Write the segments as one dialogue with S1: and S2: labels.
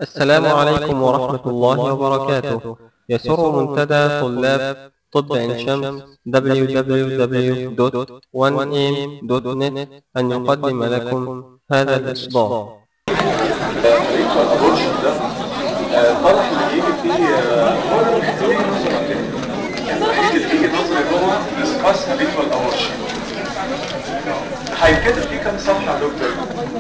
S1: السلام عليكم ورحمة الله وبركاته يسر منتدى طلاب طب عين شمس www.1am.net أن يقدم لكم هذا الإصدار
S2: طريقة الأبورشن ده آه، طرح اللي بيجي فيه آه، هو ده اللي بيجي نظرة كده الوحيد اللي بيجي نظري هو discuss habitual abortion هيتكتب فيه كام صفحة يا دكتور؟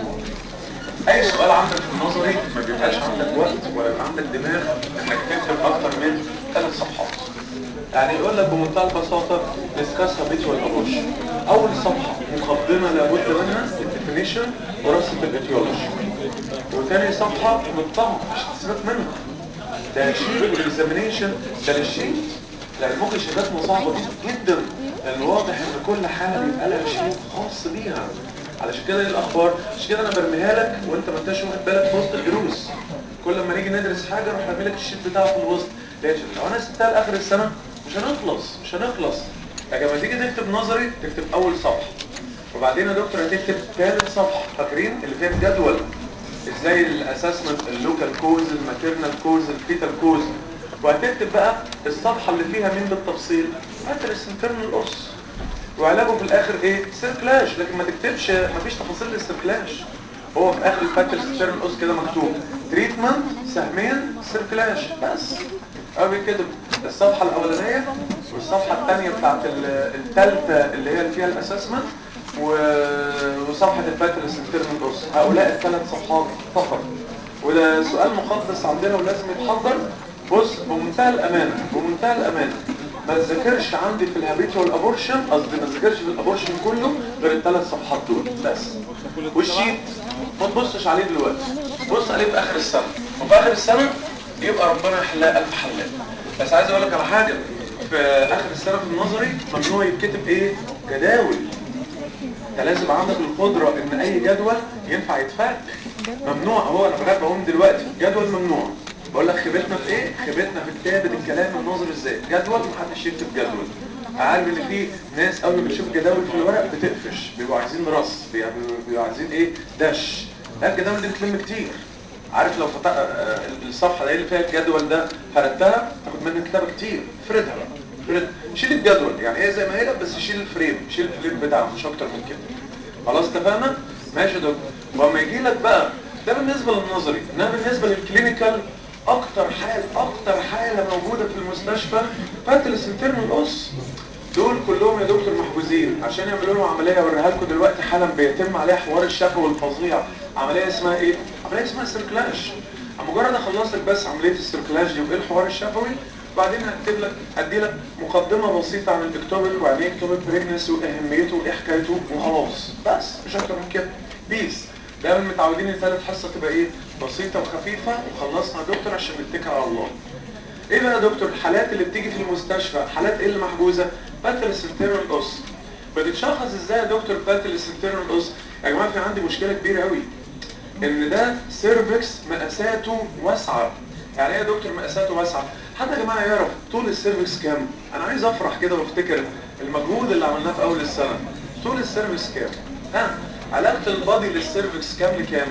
S2: أي سؤال عندك في النظري ما بيبقاش عندك وقت ولا يبقى عندك دماغ إنك تكتب أكتر من ثلاث صفحات يعني يقول لك بمنتهى البساطة discuss habitual abortion أول صفحة مقدمة لابد منها الديفينيشن ورسم الاتيولوجي وتاني صفحة بالطبع مش تسيبك منها ده شيء الاكزامينيشن ده للشيء لان ممكن شهادات صعبة جدا لان واضح ان كل حالة بيبقى لها شيء خاص بيها علشان كده ايه الاخبار مش كده انا برميها لك وانت ما انتش واخد بالك في وسط الدروس كل ما نيجي ندرس حاجة اروح ارمي لك الشيت بتاعه في الوسط ليش لو انا سبتها لاخر السنة مش هنخلص مش هنخلص لكن لما تيجي تكتب نظري تكتب اول صفحة وبعدين يا دكتور هتكتب ثالث صفحة فاكرين اللي فيها الجدول ازاي الاسسمنت اللوكال كوز الماتيرنال كوز الفيتال كوز وهتكتب بقى الصفحة اللي فيها مين بالتفصيل اترس انترنال اوس وعلاجه في الاخر ايه سيركلاش لكن ما تكتبش مفيش تفاصيل للسيركلاش هو في اخر الفاترس انترنال اوس كده مكتوب تريتمنت سهمين سيركلاش بس قبل كده الصفحة الاولانية والصفحة الثانية بتاعت الثالثة اللي هي اللي فيها الاسسمنت وصفحة الفاترس انترنال اوس هؤلاء الثلاث صفحات فقط وده سؤال مقدس عندنا ولازم يتحضر بص بمنتهى الامانه بمنتهى الامانه ما تذاكرش عندي في الهابيتوال ابورشن قصدي ما تذاكرش في الابورشن كله غير الثلاث صفحات دول بس والشيت ما تبصش عليه دلوقتي بص عليه في اخر السنه وفي اخر السنه يبقى ربنا يحلها الف حلال بس عايز اقول لك على حاجه في اخر السنه في النظري ممنوع يتكتب ايه جداول انت لازم عندك القدرة ان اي جدول ينفع يتفك ممنوع هو انا بجد بقوم دلوقتي جدول ممنوع بقول لك خيبتنا في ايه خيبتنا في كتابة الكلام النظري ازاي جدول محدش يكتب جدول عارف ان في ناس اول ما بتشوف جداول في الورق بتقفش بيبقوا عايزين رص بيبقوا عايزين ايه دش لا الجداول دي بتلم كتير عارف لو فتح الصفحة اللي فيها الجدول ده فردتها تاخد منك كتابة كتير افردها بقى فرد شيل الجدول يعني هي زي ما هي بس شيل الفريم شيل الفريم بتاعه مش اكتر من كده خلاص اتفقنا ماشي يا دكتور واما يجي لك بقى ده بالنسبه للنظري انما بالنسبه للكلينيكال اكتر حاله اكتر حاله موجوده في المستشفى فاتلس انترنال اوس دول كلهم يا دكتور محجوزين عشان يعملوا لهم عمليه اوريها لكم دلوقتي حالا بيتم عليها حوار الشفوي الفظيع عمليه اسمها ايه عمليه اسمها سيركلاش مجرد اخلص لك بس عمليه السيركلاش دي وايه الحوار الشفوي بعدين هكتب لك هدي لك مقدمه بسيطه عن الاكتوبيك وعن ايه اكتوبيك بريجنسي واهميته وايه حكايته وخلاص بس مش اكتر من كده بيس دايما متعودين ان ثالث حصه تبقى ايه بسيطه وخفيفه وخلصنا يا دكتور عشان نتكل على الله ايه بقى يا دكتور الحالات اللي بتيجي في المستشفى حالات ايه اللي محجوزه باتلس انترنال اوس بتتشخص ازاي يا دكتور باتلس انترنال اوس يا جماعه في عندي مشكله كبيره قوي ان ده سيرفكس مقاساته واسعه يعني ايه يا دكتور مقاساته واسعه حد يا جماعه يعرف طول السيرفكس كام انا عايز افرح كده وافتكر المجهود اللي عملناه في اول السنه طول السيرفكس كام ها علاقه البادي للسيرفكس كام لكام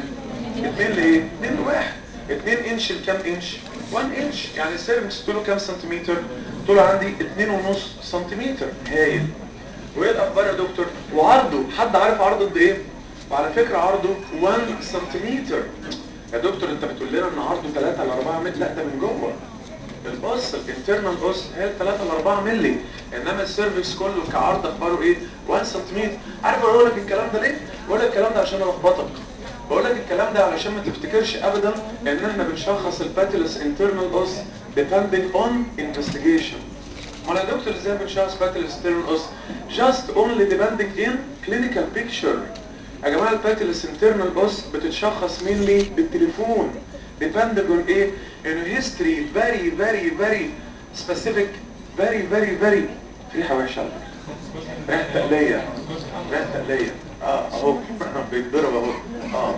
S2: 2 لايه 2 لواحد 2 انش لكام انش 1 انش يعني السيرفكس طوله كام سنتيمتر طوله عندي 2.5 سنتيمتر هايل وايه الاخبار يا دكتور وعرضه حد عارف عرضه قد ايه وعلى فكره عرضه 1 سنتيمتر يا دكتور انت بتقول لنا ان عرضه 3 ل 4 متر لا ده من جوه الباص الانترنال باص هي 3 ل 4 مللي انما السيرفكس كله كعرض اخباره ايه 1 سنتيمتر عارف بقول لك الكلام ده ليه بقول لك الكلام ده عشان الخبطك بقول لك الكلام ده علشان ما تفتكرش ابدا ان احنا بنشخص الباتلس انترنال باص depending on investigation امال يا دكتور ازاي بنشخص باتلس انترنال باص just only depending in clinical picture يا جماعه الباتلس انترنال باص بتتشخص مينلي بالتليفون depending on ايه انه history very very very specific very very very ريحه وحشه على فكره ريحه تقليه ريحه تقليه اه اهو بيتضرب اهو اه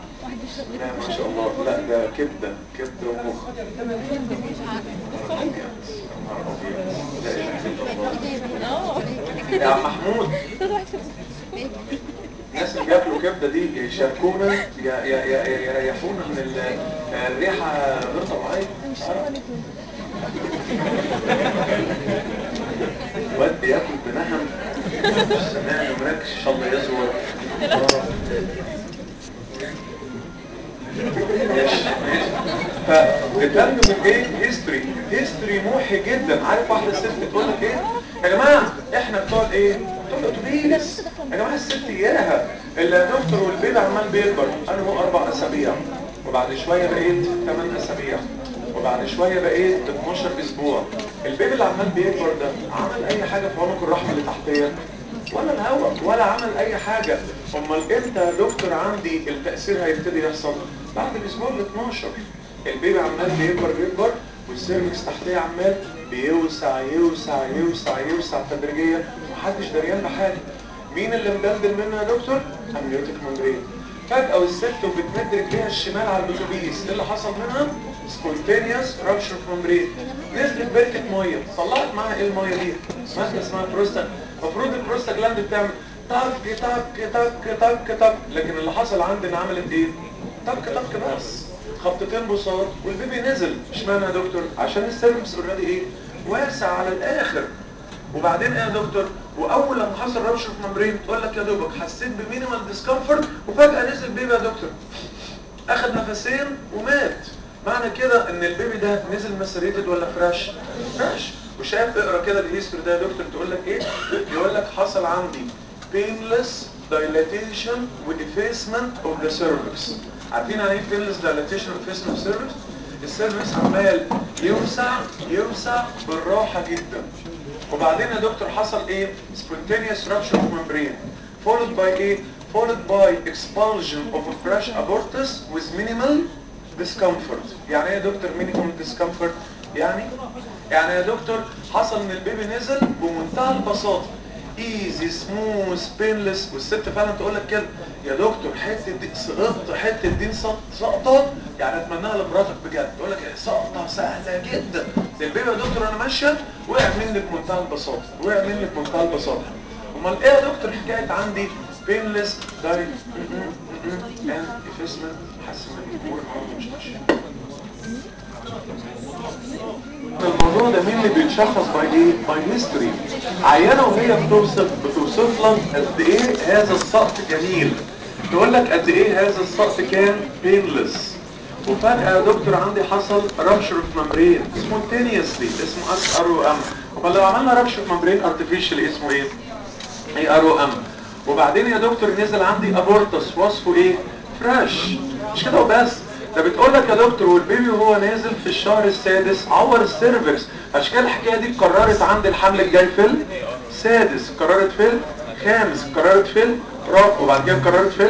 S2: لا ما شاء الله لا ده كبده كبده ومخ يا عم محمود الناس اللي بياكلوا كبده دي يشاركونا ي- ي- ي- يريحونا من ال- الريحه غير طبيعيه آه. واد بياكل بنهم سنان ومركش ان شاء الله يزور فبتترجم ايه هيستوري هيستوري موحي جدا عارف واحده ست بتقول لك ايه يا جماعه احنا بتوع الايه بتوع الاتوبيس يا جماعه الست اياها اللي يا دكتور والبيبي عمال بيكبر انا هو اربع اسابيع وبعد شويه بقيت 8 اسابيع وبعد شويه بقيت 12 اسبوع البيبي اللي عمال بيكبر ده عمل اي حاجه في عنق الرحم اللي تحتيه ولا الهواء ولا عمل اي حاجة امال امتى يا دكتور عندي التأثير هيبتدي يحصل بعد الاسبوع ال 12 البيبي عمال بيكبر بيكبر والسيرفكس تحتيه عمال بيوسع يوسع يوسع يوسع تدريجيا محدش دريان بحاجة مين اللي مدلدل منه يا دكتور؟ امنيوتيك ممبرين فجأة والست وبتمد رجليها الشمال على الاتوبيس ايه اللي حصل منها؟ سبونتينيوس رابشر ممبرين نزلت بركة مية طلعت معاها ايه المية دي؟ مادة اسمها بروستا المفروض البروستا جلاند بتعمل تك تك تك تك تك لكن اللي حصل عندنا عملت ايه؟ تك تك بس خبطتين بساط والبيبي نزل اشمعنى يا دكتور؟ عشان السيرفكس اوريدي ايه؟ واسع على الاخر وبعدين ايه يا دكتور واول لما حصل رابشر في ممبرين تقول لك يا دوبك حسيت بمينيمال ديسكمفورت وفجاه نزل بيبي يا دكتور اخد نفسين ومات معنى كده ان البيبي ده نزل مسريتد ولا فراش فراش وشايف اقرا كده الهيستوري ده يا دكتور تقول لك ايه يقول لك حصل عندي painless dilatation وeffacement of the cervix عارفين يعني ايه painless dilatation وeffacement of cervix السيرفكس عمال يوسع يوسع بالراحة جدا وبعدين يا دكتور حصل ايه spontaneous rupture of membrane followed by ايه followed by expulsion of a fresh abortus with minimal discomfort يعني ايه يا دكتور minimal discomfort يعني يعني يا دكتور حصل ان البيبي نزل بمنتهى البساطة ايزي سموث بينلس والست فعلا تقول لك كده يا دكتور حته دي سقطت حته دي سقط- سقطه يعني اتمناها لمراتك بجد تقول لك سقطه سهله جدا ده البيبي يا دكتور انا ماشيه وقع مني بمنتهى البساطه وقع مني بمنتهى البساطه امال ايه يا دكتور حكايه عندي بينلس داي اند افيسمنت حاسس ان الامور النهارده مش ماشيه الموضوع ده مين اللي بيتشخص باي ايه؟ باي هيستوري عيانه وهي بتوصف بتوصف لك قد ايه هذا السقط جميل تقول لك قد ايه هذا السقط كان بينلس وفجأة يا دكتور عندي حصل رابشر في ممبرين سبونتينيوسلي اسمه اس ار او ام امال لو عملنا رابشر في ممبرين ارتفيشال اسمه ايه؟ اي ار او ام وبعدين يا دكتور نزل عندي ابورتس وصفه ايه؟ فريش مش كده وبس ده بتقول لك يا دكتور والبيبي وهو نازل في الشهر السادس عور السيرفكس عشان كده الحكايه دي اتكررت عند الحمل الجاي في السادس اتكررت في الخامس اتكررت في الرابع وبعد كده اتكررت في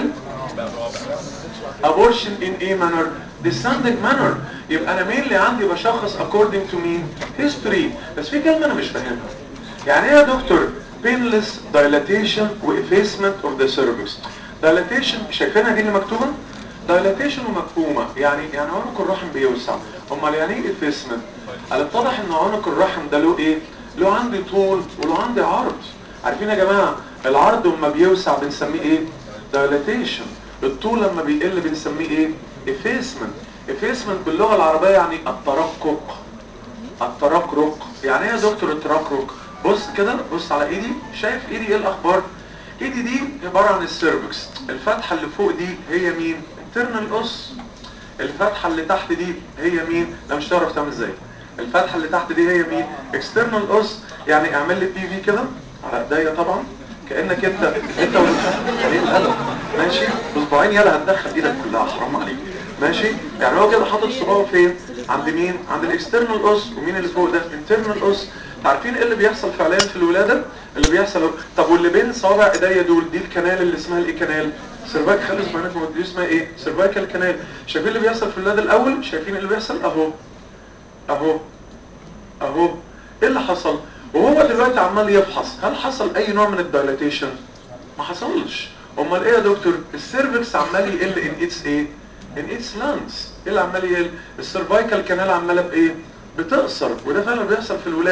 S2: abortion in a manner descending manner يبقى انا مين اللي عندي بشخص according to me history بس في كلمه انا مش فاهمها يعني ايه يا دكتور painless dilatation و effacement of the cervix dilatation شايفينها دي اللي مكتوبه dilatation ومفهومه يعني يعني عنق الرحم بيوسع امال يعني ايه effacement قال اتضح ان عنق الرحم ده له ايه له عندي طول وله عندي عرض عارفين يا جماعه العرض لما بيوسع بنسميه ايه dilatation الطول لما بيقل بنسميه ايه effacement effacement باللغه العربيه يعني الترقق الترقرق يعني ايه يا دكتور الترقرق بص كده بص على ايدي شايف ايدي ايه الاخبار ايدي دي عباره عن السيرفكس الفتحه اللي فوق دي هي مين internal اس الفتحه اللي تحت دي هي مين لا مش هتعرف تعمل ازاي الفتحه اللي تحت دي هي مين external اس يعني اعمل لي بي في كده على ايديا طبعا كانك انت انت قليل الادب ماشي بصباعين يلا هتدخل ايدك كلها حرام عليك ماشي يعني هو كده حاطط صباعه فين عند مين عند الاكسترنال اس ومين اللي فوق ده انترنال اس عارفين ايه اللي بيحصل فعليا في الولاده اللي بيحصل هو- طب واللي بين صوابع ايديا دول دي الكنال اللي اسمها الايه كنال سيرفايك خلص بينكم دي اسمها ايه سيرفايكال كنال شايفين اللي بيحصل في الولاده الاول شايفين اللي بيحصل اهو اهو اهو ايه اللي حصل وهو دلوقتي عمال يفحص هل حصل اي نوع من الدايلاتيشن ما حصلش امال ايه يا دكتور السيرفكس عمال يقل ان اتس ايه ان اتس لانس ايه اللي عمال يقل السيرفايكال كانال عماله بايه بتقصر وده فعلا بيحصل في الولاد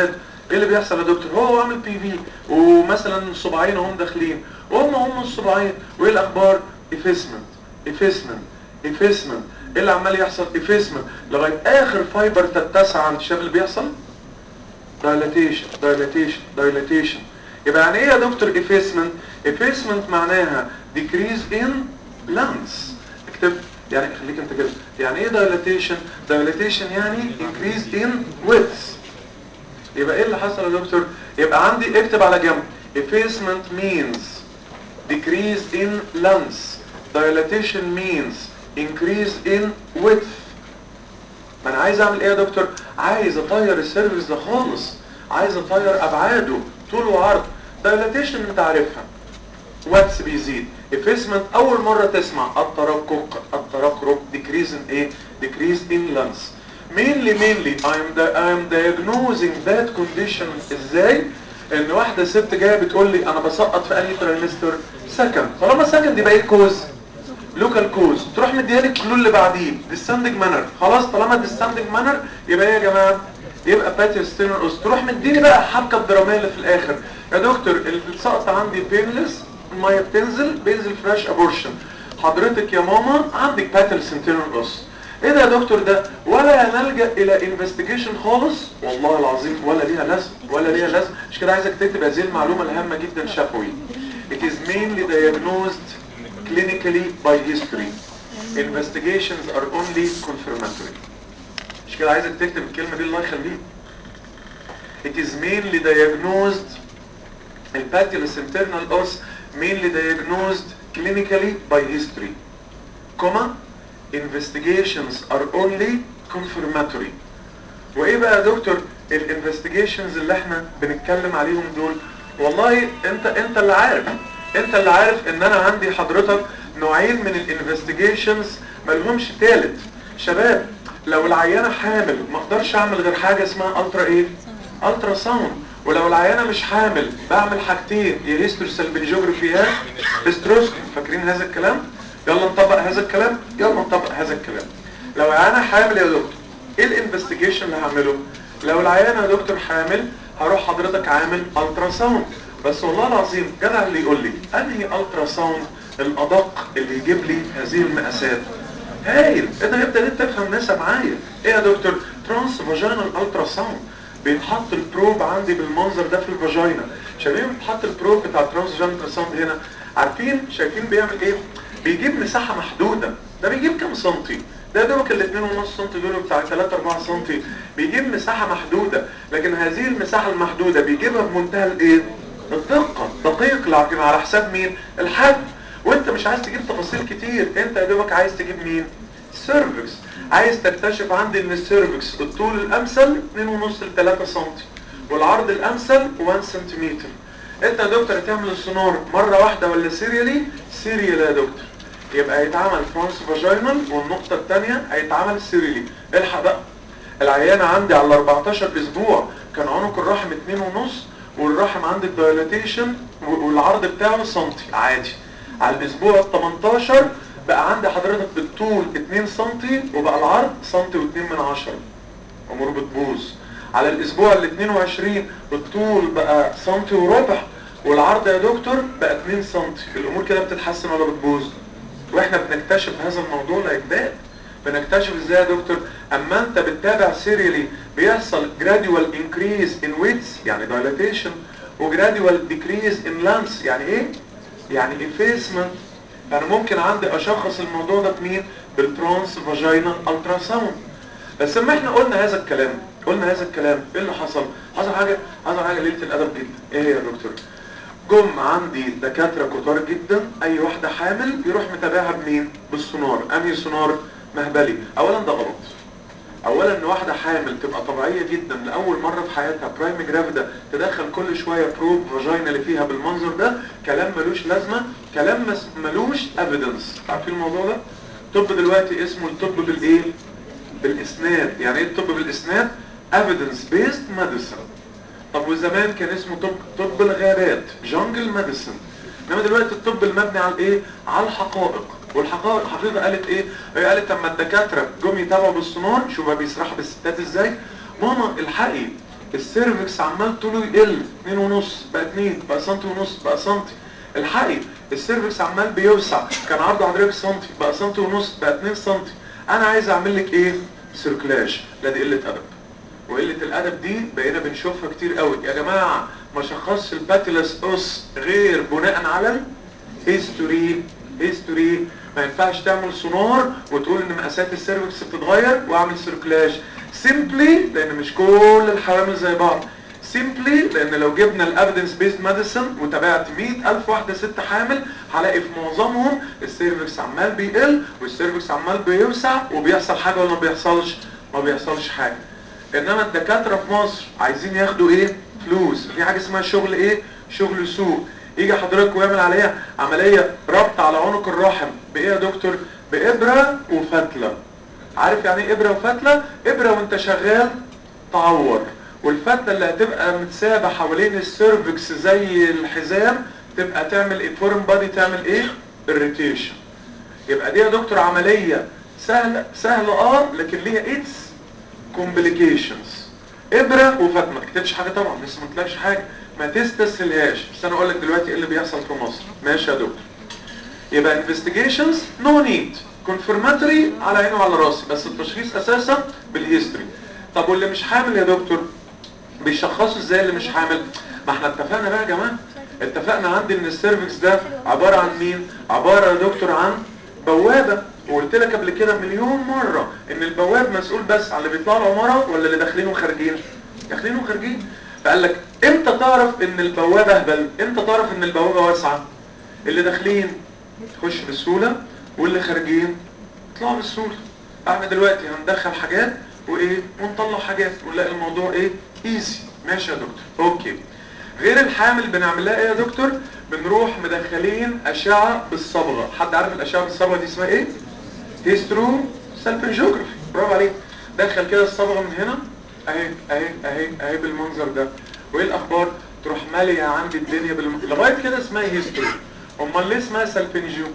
S2: ايه اللي بيحصل يا دكتور هو عامل بي في ومثلا صباعين هم داخلين وهم هم الصباعين وايه الاخبار افيسمنت افيسمنت افيسمنت ايه اللي عمال يحصل افيسمنت لغايه اخر فايبر تتسع عند الشاب اللي بيحصل دايلاتيشن دايلاتيشن دايلاتيشن يبقى يعني ايه يا دكتور افيسمنت افيسمنت معناها decrease in length اكتب يعني خليك انت كده يعني ايه دايلاتيشن دايلاتيشن يعني increase in width يبقى ايه اللي حصل يا دكتور يبقى عندي اكتب على جنب effacement means decrease in length dilatation means increase in width ما انا عايز اعمل ايه يا دكتور عايز اطير السيرفيس ده خالص عايز اطير ابعاده طول وعرض دايلاتيشن انت عارفها واتس بيزيد effacement اول مرة تسمع الترقق الترقق decrease in ايه decrease in length mainly mainly I'm the I'm diagnosing that condition ازاي ان واحدة ست جاية بتقول لي انا بسقط في انهي ترايمستر سكند طالما سكند يبقى ايه الكوز لوكال كوز تروح مديالي الكلول اللي بعديه ديسندنج مانر خلاص طالما ديسندنج مانر يبقى ايه يا جماعه يبقى باتي ستينوس تروح مديني بقى الحبكه الدراميه اللي في الاخر يا دكتور السقط عندي بينلس الميه بتنزل بينزل فريش ابورشن حضرتك يا ماما عندك باتل سنتينوس ايه ده يا دكتور ده ولا نلجا الى انفستيجيشن خالص والله العظيم ولا ليها لازم ولا ليها لازم مش كده عايزك تكتب هذه المعلومه الهامه جدا شفوي it is mainly diagnosed clinically by history investigations are only confirmatory مش كده عايزك تكتب الكلمة دي الله يخليك it is mainly diagnosed الباتيلس internal os mainly diagnosed clinically by history comma investigations are only confirmatory وايه بقى يا دكتور الانفستيجيشنز اللي احنا بنتكلم عليهم دول والله انت انت اللي عارف انت اللي عارف ان انا عندي حضرتك نوعين من الانفستيجيشنز ملهمش تالت شباب لو العيانه حامل ما اقدرش اعمل غير حاجه اسمها الترا ايه الترا ساوند ولو العيانه مش حامل بعمل حاجتين يا هيستوري سلبنجوجرافي يا هيستروسكوبي فاكرين هذا الكلام يلا نطبق هذا الكلام يلا نطبق هذا الكلام لو العيانه حامل يا دكتور ايه الانفستيجيشن اللي هعمله لو العيانه يا دكتور حامل هروح حضرتك عامل الترا ساوند بس والله العظيم جدع اللي يقول لي انهي الترا ساوند الادق اللي يجيب لي هذه المقاسات هايل ايه ده يبدا انت تفهم ناسا معايا ايه يا دكتور ترانس فاجينال الترا ساوند بيتحط البروب عندي بالمنظر ده في الفاجينا شايفين بيتحط البروب بتاع ترانس فاجينال الترا ساوند هنا عارفين شايفين بيعمل ايه بيجيب مساحه محدوده ده بيجيب كام سنتي ده دوبك ال 2.5 سم دول بتاع 3 4 سم بيجيب مساحه محدوده لكن هذه المساحه المحدوده بيجيبها بمنتهى الايه الدقه دقيق لكن على حساب مين الحجم وانت مش عايز تجيب تفاصيل كتير انت يا دوبك عايز تجيب مين السيرفكس عايز تكتشف عندي ان السيرفكس الطول الامثل 2.5 ل 3 سم والعرض الامثل 1 سنتيمتر انت يا دكتور هتعمل السونار مره واحده ولا سيريالي سيريال يا دكتور يبقى هيتعمل فرانس فاجينال والنقطه الثانيه هيتعمل سيريالي الحق بقى العيانه عندي على 14 اسبوع كان عنق الرحم 2.5 والرحم عندك دايلاتيشن والعرض بتاعه سنتي عادي على الاسبوع ال 18 بقى عندي حضرتك بالطول 2 سنتي وبقى العرض سنتي و2 من 10 امور بتبوظ على الاسبوع ال 22 الطول بقى سنتي وربع والعرض يا دكتور بقى 2 سنتي الامور كده بتتحسن ولا بتبوظ واحنا بنكتشف هذا الموضوع لا يكبات بنكتشف ازاي يا دكتور اما انت بتتابع سيريالي بيحصل gradual increase in width يعني dilatation وجراديوال decrease in length يعني ايه يعني effacement انا ممكن عندي اشخص الموضوع ده بمين بالترانس فاجينال الترا ساوند بس لما احنا قلنا هذا الكلام قلنا هذا الكلام ايه اللي حصل حصل حاجه حصل حاجه ليله الادب جدا ايه هي يا دكتور جم عندي دكاتره كتار جدا اي واحده حامل يروح متابعها بمين بالسونار انهي سونار مهبلي اولا ده غلط اولا ان واحده حامل تبقى طبيعيه جدا لاول مره في حياتها برايم جرافيدا تدخل كل شويه بروب فاجينا اللي فيها بالمنظر ده كلام ملوش لازمه كلام ملوش ايفيدنس عارفين الموضوع ده طب دلوقتي اسمه الطب بالايه بالاسناد يعني ايه الطب بالاسناد evidence based medicine طب وزمان كان اسمه طب طب الغابات جانجل ميديسن انما دلوقتي الطب المبني على ايه على الحقائق والحقائق الحقيقه قالت ايه هي قالت اما الدكاتره جم يتابعوا بالسونار شوفوا بيسرحوا بالستات ازاي ماما الحقي السيرفكس عمال طوله يقل 2 ونص بقى 2 بقى سنتي ونص بقى سنتي الحقي السيرفكس عمال بيوسع كان عرضه حضرتك سنتي بقى سنتي ونص بقى 2 سنتي انا عايز اعمل لك ايه سيركلاج لا دي قله ادب وقله الادب دي بقينا بنشوفها كتير قوي يا جماعه ما شخصش الباتيلس اوس غير بناء على الهيستوري هيستوري ما ينفعش تعمل سونار وتقول ان مقاسات السيرفكس بتتغير واعمل سيركلاج سيمبلي لان مش كل الحوامل زي بعض سيمبلي لان لو جبنا الافيدنس بيست ميديسن وتابعت 100000 واحده ست حامل هلاقي في معظمهم السيرفكس عمال بيقل والسيرفكس عمال بيوسع وبيحصل حاجه ولا ما بيحصلش ما بيحصلش حاجه انما الدكاتره في مصر عايزين ياخدوا ايه فلوس في حاجه اسمها شغل ايه شغل سوق يجي حضرتك ويعمل عليها عمليه ربط على عنق الرحم بايه يا دكتور بابره وفتله عارف يعني ايه ابره وفتله ابره وانت شغال تعور والفتله اللي هتبقى متسابه حوالين السيرفكس زي الحزام تبقى تعمل ايه فورم بادي تعمل ايه الريتيشن يبقى دي يا دكتور عمليه سهله سهله اه لكن ليها ايدز كومبليكيشنز ابره وفتله ما تكتبش حاجه طبعا لسه ما طلعش حاجه ما تستسهلهاش بس انا اقول لك دلوقتي ايه اللي بيحصل في مصر ماشي يا دكتور يبقى investigations no need confirmatory على عيني وعلى راسي بس التشخيص اساسا بالهيستوري طب واللي مش حامل يا دكتور بيشخصوا ازاي اللي مش حامل ما احنا اتفقنا بقى يا جماعه اتفقنا عندي ان السيرفكس ده عباره عن مين عباره يا دكتور عن بوابه وقلت لك قبل كده مليون مره ان البواب مسؤول بس عن اللي بيطلعوا العماره ولا اللي داخلين وخارجين داخلين وخارجين فقال لك امتى تعرف ان البوابه اهبل امتى تعرف ان البوابه واسعه اللي داخلين تخش بسهوله واللي خارجين يطلعوا بسهوله احنا دلوقتي هندخل حاجات وايه ونطلع حاجات ونلاقي الموضوع ايه ايزي ماشي يا دكتور اوكي غير الحامل بنعمل لها ايه يا دكتور بنروح مدخلين اشعه بالصبغه حد عارف الاشعه بالصبغه دي اسمها ايه هيسترو سالفنجيوجرافي برافو عليك دخل كده الصبغه من هنا اهي اهي اهي اهي بالمنظر ده وايه الاخبار تروح ماليه عندي الدنيا بالم... لغايه كده اسمها هيسترو امال ليه اسمها سالفنجيو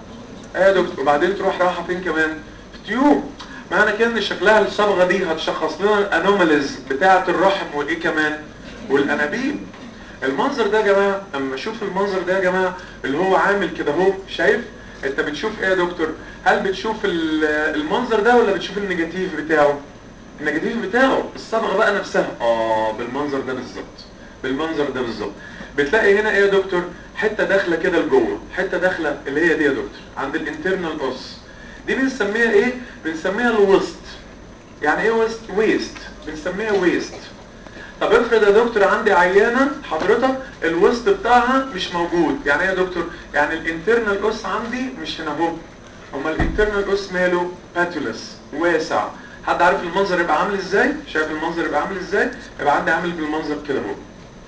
S2: ايه يا دكتور وبعدين تروح رايحه فين كمان في تيوب معنى كده ان شكلها الصبغه دي هتشخص لنا الانوماليز بتاعه الرحم وايه كمان والانابيب المنظر ده يا جماعه اما اشوف المنظر ده يا جماعه اللي هو عامل كده اهو شايف انت بتشوف ايه يا دكتور هل بتشوف المنظر ده ولا بتشوف النيجاتيف بتاعه النيجاتيف بتاعه الصبغه بقى نفسها اه بالمنظر ده بالظبط بالمنظر ده بالظبط بتلاقي هنا ايه يا دكتور حته داخله كده لجوه حته داخله اللي هي دي يا دكتور عند الانترنال اوس دي بنسميها ايه بنسميها الوسط يعني ايه ويست ويست بنسميها ويست طب افرض يا دكتور عندي عيانه حضرتك الوسط بتاعها مش موجود يعني ايه يا دكتور يعني الانترنال اوس عندي مش هنا اهو امال الانترنال اوس ماله باتولس واسع حد عارف المنظر يبقى عامل ازاي شايف المنظر يبقى عامل ازاي يبقى عندي عامل بالمنظر كده اهو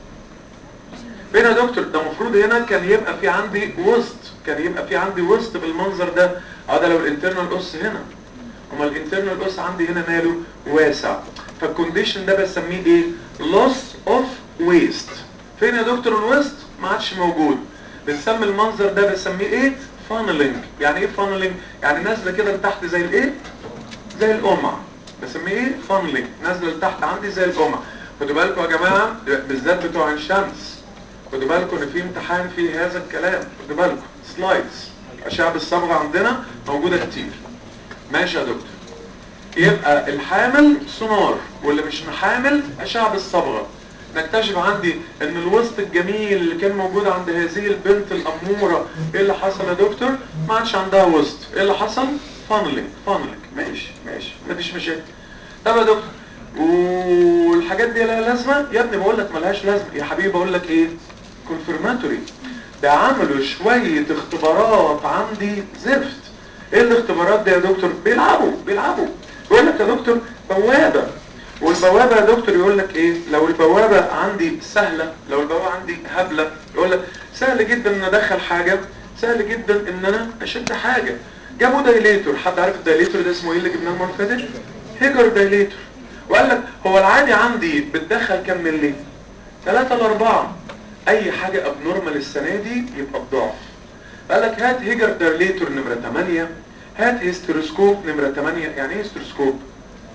S2: فين يا دكتور ده المفروض هنا كان يبقى في عندي وسط كان يبقى في عندي وسط بالمنظر ده اه ده لو الانترنال اوس هنا امال الانترنال اوس عندي هنا ماله واسع فالكونديشن ده بسميه ايه loss of waste فين يا دكتور الويست ما عادش موجود بنسمي المنظر ده بنسميه ايه فانلينج يعني ايه فانلينج يعني نازله كده لتحت زي الايه زي القمع بسميه ايه فانلينج نازله لتحت عندي زي القمع خدوا بالكم يا جماعه بالذات بتوع عين شمس خدوا بالكم ان في امتحان فيه هذا الكلام خدوا بالكم سلايدز اشعه الصبغه عندنا موجوده كتير ماشي يا دكتور يبقى الحامل سونار واللي مش محامل اشعه الصبغه نكتشف عندي ان الوسط الجميل اللي كان موجود عند هذه البنت الاموره ايه اللي حصل يا دكتور ما عادش عندها وسط ايه اللي حصل فانلينج فانلينج ماشي ماشي مفيش مشاكل طب يا دكتور والحاجات دي لها لازمه يا ابني بقول لك ملهاش لازمه يا حبيبي بقول لك ايه كونفرماتوري ده عملوا شويه اختبارات عندي زفت ايه الاختبارات دي يا دكتور بيلعبوا بيلعبوا يقول لك يا دكتور بوابه والبوابه يا دكتور يقول لك ايه لو البوابه عندي سهله لو البوابه عندي هبله يقول لك سهل جدا ان ادخل حاجه سهل جدا ان انا اشد حاجه جابوا دايليتور حد عارف الدايليتور ده اسمه ايه اللي جبناه المره اللي فاتت هيجر دايليتور وقال لك هو العادي عندي بتدخل كام ملي 3 ل 4 اي حاجه ابنورمال السنه دي يبقى الضعف قال لك هات هيجر دايليتور نمره 8 هات هيستروسكوب نمره 8 يعني ايه هيستروسكوب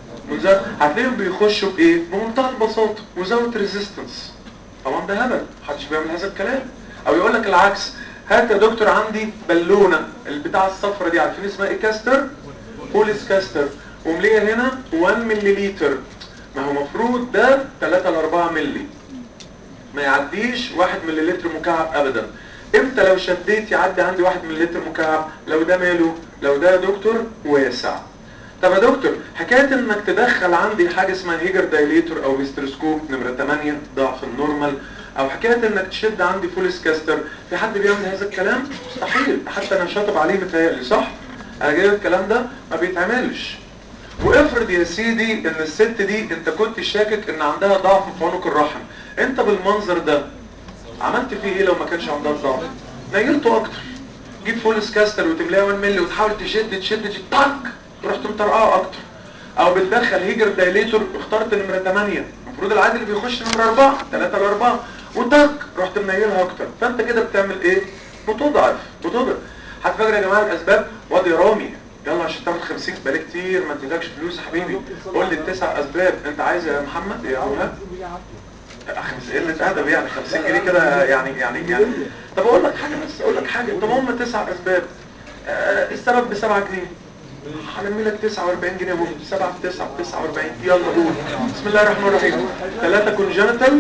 S2: منزل هتلاقيهم بيخشوا بايه بمنتهى البساطه وزاوت ريزيستنس طبعا ده هبل محدش بيعمل هذا الكلام او يقول لك العكس هات يا دكتور عندي بالونه البتاع الصفرة دي عارفين اسمها ايه كاستر بوليس كاستر ومليها هنا 1 مليليتر ما هو مفروض ده 3 ل 4 ملي ما يعديش 1 مليلتر مكعب ابدا امتى لو شديت يعدي عندي 1 مليلتر مكعب لو ده ماله لو ده يا دكتور واسع طب يا دكتور حكايه انك تدخل عندي حاجه اسمها هيجر دايليتور او هيستروسكوب نمره 8 ضعف النورمال او حكايه انك تشد عندي فوليس كاستر في حد بيعمل هذا الكلام مستحيل حتى انا شاطب عليه متهيألي صح انا جايب الكلام ده ما بيتعملش وافرض يا سيدي ان الست دي انت كنت شاكك ان عندها ضعف في عنق الرحم انت بالمنظر ده عملت فيه ايه لو ما كانش عندها ضعف نيلته اكتر جيب فولس كاستر وتملاه 1 مللي وتحاول تشد تشد تشد طق رحت مطرقعه اكتر او بتدخل هيجر دايليتور اخترت نمره 8 المفروض العادي اللي بيخش نمره 4 3 ل 4 وطق رحت منيلها اكتر فانت كده بتعمل ايه بتضعف بتضعف هتفكر يا جماعه الاسباب وادي رامي يلا عشان تاخد 50 بقالي كتير ما اديلكش فلوس يا حبيبي قول لي التسع اسباب انت عايز يا محمد يا ابو خمس قلة ادب يعني 50 جنيه كده يعني يعني يعني طب اقول لك حاجه بس اقول لك حاجه طب هم تسع اسباب آه السبب ب 7 جنيه هلمي لك 49 جنيه اهو 7 في 9 ب 49 يلا قول بسم الله الرحمن الرحيم ثلاثه كونجنتال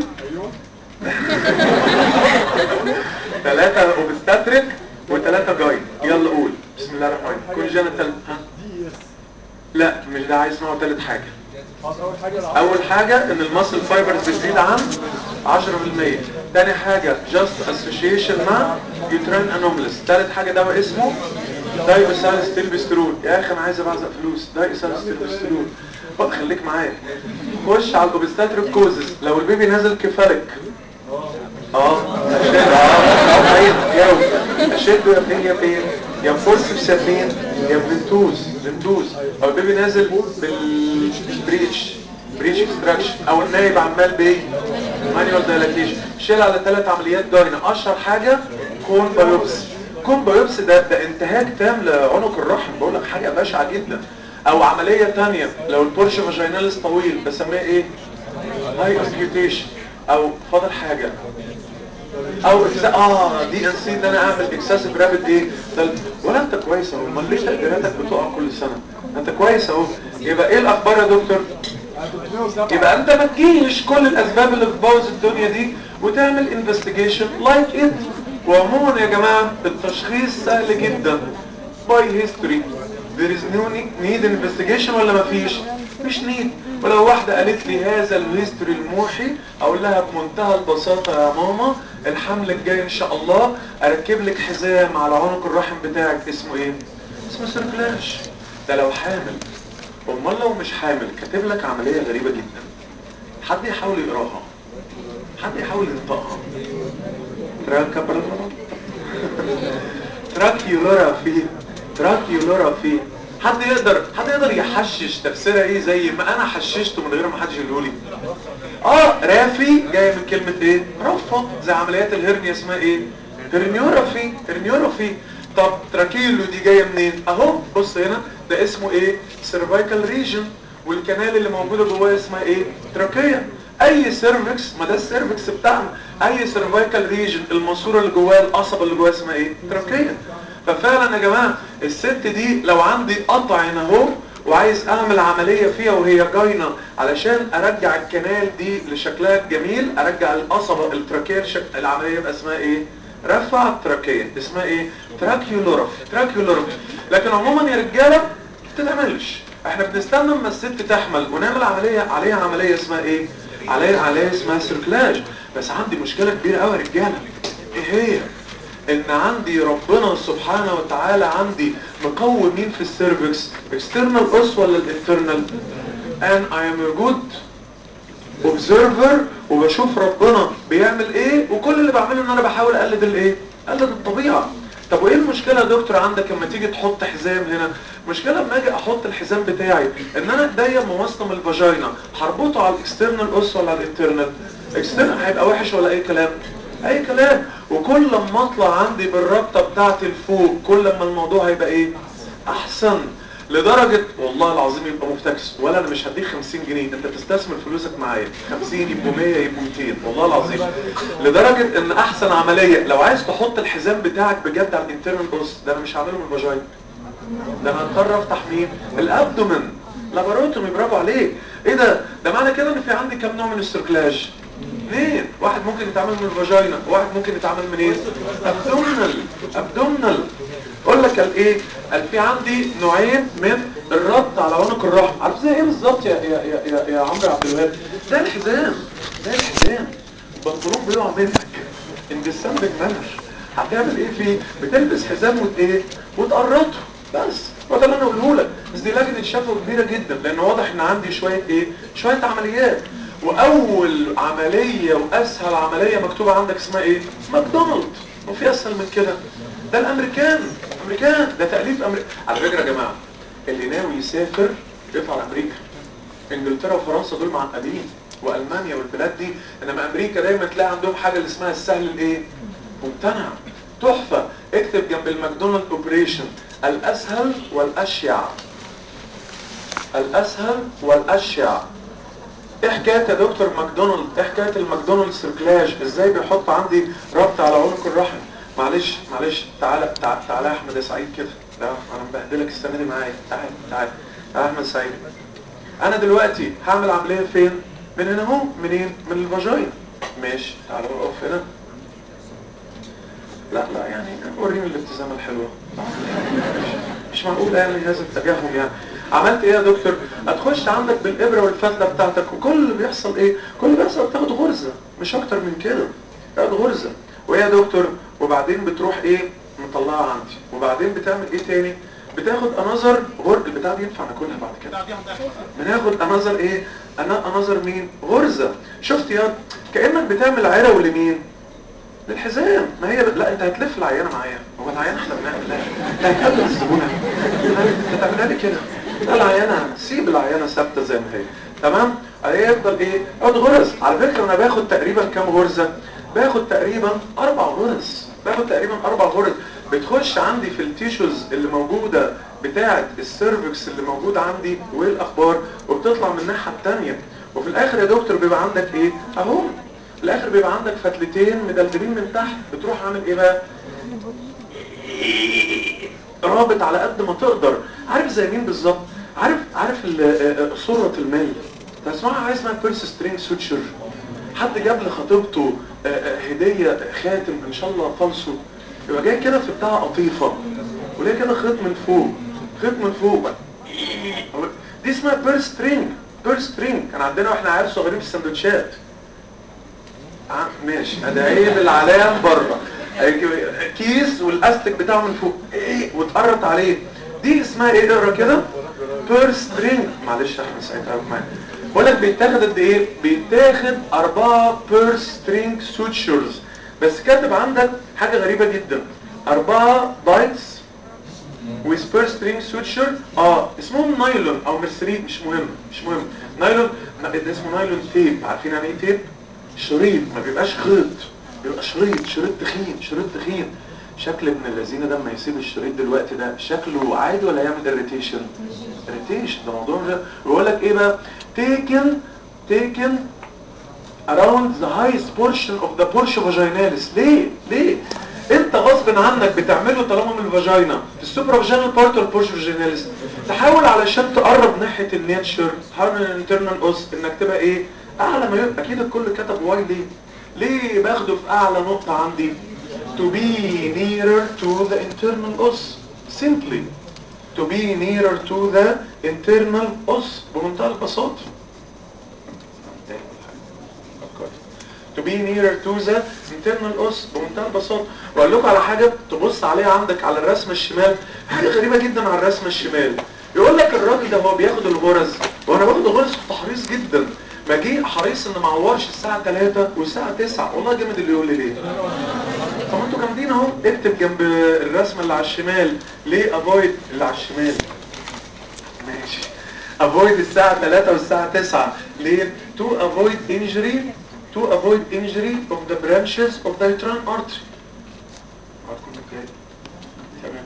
S2: ثلاثه اوبستاتريك وثلاثه جاي يلا قول بسم الله الرحمن الرحيم كونجنتال ها لا مش ده عايز اسمعه ثالث حاجه اول حاجة ان الماسل فايبرز بتزيد عن 10% تاني حاجة just association مع uterine anomalies تالت حاجة دواء اسمه دايوسال ستيلبسترول يا اخي انا عايز ابعزق فلوس دايوسال ستيلبسترول بقى خليك معايا خش على الاوبستاتريك كوزز لو البيبي نازل كفالك اه اشد اه طيب جاوب اشده يا فين يا فين يا فورس يا فين يا فينتوز فينتوز او البيبي نازل بالبريتش بريتش اكستراكشن او النايب عمال بايه مانيوال دايلاتيشن شيل على ثلاث عمليات جاينا اشهر حاجه كون بايوبسي كون بايوبسي ده ده انتهاك تام لعنق الرحم بقول لك حاجه بشعه جدا او عمليه ثانيه لو البورش فاجيناليس طويل بسميها ايه هاي اسكيوتيشن او فاضل حاجه او إكسا... اه دي ان سي ان انا اعمل اكسسيف رابid ايه ده ولا انت كويس اهو امال ليش تقديراتك بتقع كل سنه انت كويس اهو يبقى ايه الاخبار يا دكتور يبقى انت ما تجيش كل الاسباب اللي بتبوظ الدنيا دي وتعمل انفستيجيشن لايك ات وعموما يا جماعه التشخيص سهل جدا باي هيستوري there is no need investigation ولا ما فيش مش نيد ولو واحدة قالت لي هذا الهيستوري الموحي اقول لها بمنتهى البساطة يا ماما الحمل الجاي ان شاء الله اركب لك حزام على عنق الرحم بتاعك اسمه ايه اسمه سيركلاش ده لو حامل امال لو مش حامل كاتب لك عملية غريبة جدا حد يحاول يقراها حد يحاول ينطقها تراكيولورافي تراكيولورافي حد يقدر حد يقدر يحشش تفسيرها ايه زي ما انا حششته من غير ما حد يقوله لي اه رافي جايه من كلمه ايه رفه زي عمليات الهرنيا اسمها ايه هرنيورافي هرنيورافي طب تراكيلو دي جايه منين اهو بص هنا ده اسمه ايه سيرفايكال ريجن والكنال اللي موجوده جواه اسمها ايه تراكيه اي سيرفكس ما ده السيرفكس بتاعنا اي سيرفايكال ريجن الماسوره اللي جواه القصبه اللي جواه اسمها ايه تراكيه ففعلا يا جماعه الست دي لو عندي قطع هنا اهو وعايز اعمل عملية فيها وهي جاينة علشان ارجع الكنال دي لشكلها الجميل ارجع القصبة التراكية لشكل العملية يبقى اسمها ايه رفع التراكية اسمها ايه تراكيولورف تراكيولورف لكن عموما يا رجالة تتعملش احنا بنستنى اما الست تحمل ونعمل عملية عليها عملية اسمها ايه عليها عملية اسمها سيركلاج بس عندي مشكلة كبيرة قوي يا رجالة ايه هي ان عندي ربنا سبحانه وتعالى عندي مقوم مين في السيرفكس external اس ولا الانترنال and I am a good observer وبشوف ربنا بيعمل ايه وكل اللي بعمله ان انا بحاول اقلد الايه اقلد الطبيعه طب وايه المشكله يا دكتور عندك لما تيجي تحط حزام هنا المشكله لما اجي احط الحزام بتاعي ان انا ايديا موصله من الفاجينا هربطه على الاكسترنال اس ولا على الانترنال اكسترنال هيبقى وحش ولا اي كلام اي كلام وكل ما اطلع عندي بالرابطه بتاعتي لفوق كل ما الموضوع هيبقى ايه احسن لدرجة والله العظيم يبقى مفتكس ولا انا مش هديك 50 جنيه انت تستثمر فلوسك معايا 50 يبقوا 100 يبقوا 200 والله العظيم لدرجة ان احسن عملية لو عايز تحط الحزام بتاعك بجد على الانترنال اوس ده انا مش هعمله من الفاجاين ده انا هضطر افتح مين الابدومن لاباروتومي برافو عليك ايه ده ده معنى كده ان في عندي كام نوع من السيركلاج اثنين واحد ممكن يتعمل من الفاجينا وواحد ممكن يتعمل من ايه ابدومنال ابدومنال اقول لك قال ايه قال في عندي نوعين من الربط على عنق الرحم عارف زي ايه بالظبط يا يا يا يا, يا عمرو عبد الوهاب ده الحزام ده الحزام البنطلون بيقع منك ان ديسمبر مانر هتعمل ايه فيه بتلبس حزام وت ايه وتقرطه بس هو ده اللي انا اقوله لك بس دي لجنه شفوي كبيره جدا لان واضح ان عندي شويه ايه شويه عمليات واول عمليه واسهل عمليه مكتوبه عندك اسمها ايه ماكدونالد وفي اسهل من كده ده الامريكان امريكان ده تاليف امريكا على فكره يا جماعه اللي ناوي يسافر يطلع امريكا انجلترا وفرنسا دول معقدين والمانيا والبلاد دي انما امريكا دايما تلاقي عندهم حاجه اللي اسمها السهل الايه ممتنع تحفه اكتب جنب الماكدونالد اوبريشن الاسهل والاشيع الاسهل والاشيع ايه حكايه يا دكتور ماكدونالد ايه حكايه الماكدونالد سيركلاج ازاي بيحط عندي ربط على عنق الرحم معلش معلش تعالى تعالى تعالى يا احمد يا سعيد كده لا انا مبهدلك السنه دي معايا تعالى تعالى تعالى احمد سعيد انا دلوقتي هعمل عمليه فين من هنا اهو منين من الفاجينا ماشي تعالى بقى اقف هنا لا لا يعني وريني الابتسامه الحلوه مش معقول يعني هذا التجاهل يعني عملت ايه يا دكتور هتخش عندك بالابره والفتله بتاعتك وكل اللي بيحصل ايه كل اللي بيحصل بتاخد غرزه مش اكتر من كده تاخد غرزه وايه يا دكتور وبعدين بتروح ايه مطلعها عندي وبعدين بتعمل ايه تاني بتاخد انظر غر البتاع دي ينفع ناكلها بعد كده بناخد انظر ايه انا انظر مين غرزه شفت يا كانك بتعمل عرو لمين للحزام ما هي لا انت هتلف العيانه معايا هو العيانه احنا بنعمل لا انت هتقابل الزبونه انت تعملها لي كده لا العيانه سيب العيانه ثابته زي ما هي تمام هي يفضل ايه اخد غرز على فكره انا باخد تقريبا كام غرزه باخد تقريبا اربع غرز باخد تقريبا اربع غرز بتخش عندي في التيشوز اللي موجوده بتاعه السيرفكس اللي موجود عندي وايه الاخبار وبتطلع من الناحيه الثانيه وفي الاخر يا دكتور بيبقى عندك ايه اهو في الاخر بيبقى عندك فتلتين مدلدلين من تحت بتروح عامل ايه بقى رابط على قد ما تقدر عارف زي مين بالظبط عارف عارف صورة المال تسمعها حاجه اسمها بيرس سترينج سوتشر حد جاب لخطيبته هدية خاتم ان شاء الله فالصو يبقى جاي كده في بتاع قطيفة وليه كده خيط من فوق خيط من فوق دي اسمها بيرس سترينج بيرس سترينج كان عندنا واحنا عيال صغيرين في السندوتشات ماشي ادي عيب العلام بره كيس والاستك بتاعه من فوق ايه واتقرط عليه دي اسمها ايه اقرا كده بير سترينج معلش يا احمد سعيد قاعد معايا بقول لك بيتاخد قد ايه بيتاخد أربعة بير سترينج سوتشرز بس كاتب عندك حاجة غريبة جدا أربعة بايتس with per string suture اه اسمهم نايلون او مرسريد مش مهم مش مهم نايلون ده اسمه نايلون تيب عارفين يعني ايه تيب شريط ما بيبقاش خيط بيبقى شريط شريط تخين شريط تخين شكل ابن الذين ده لما يسيب الشريط دلوقتي ده شكله عادي ولا يعمل اريتيشن اريتيشن ده موضوع ده بيقول لك ايه بقى taken taken around the highest portion of the portion vaginalis ليه ليه انت غصب عنك بتعمله طالما من الفاجينا في السوبرا فاجينال بارت والبورش فاجيناليس تحاول علشان تقرب ناحيه النيتشر تحاول من الانترنال اوس انك تبقى ايه اعلى ما يبقى اكيد الكل كتب واي ليه ليه باخده في اعلى نقطه عندي to be nearer to the internal os simply to be nearer to the internal os بمنتهى البساطه to be nearer to the internal os بمنتهى البساطه واقول لكم على حاجه تبص عليها عندك على الرسمه الشمال حاجه غريبه جدا على الرسمه الشمال يقول لك الراجل ده هو بياخد الغرز وانا باخد الغرز بتحريص جدا ما جه حريص ان ما عورش الساعه 3 والساعه 9 والله جامد اللي يقول لي ليه طب انتوا جامدين اهو اكتب جنب الرسمه اللي على الشمال ليه افويد اللي على الشمال ماشي افويد الساعه 3 والساعه 9 ليه to avoid injury to avoid injury of the branches of the uterine artery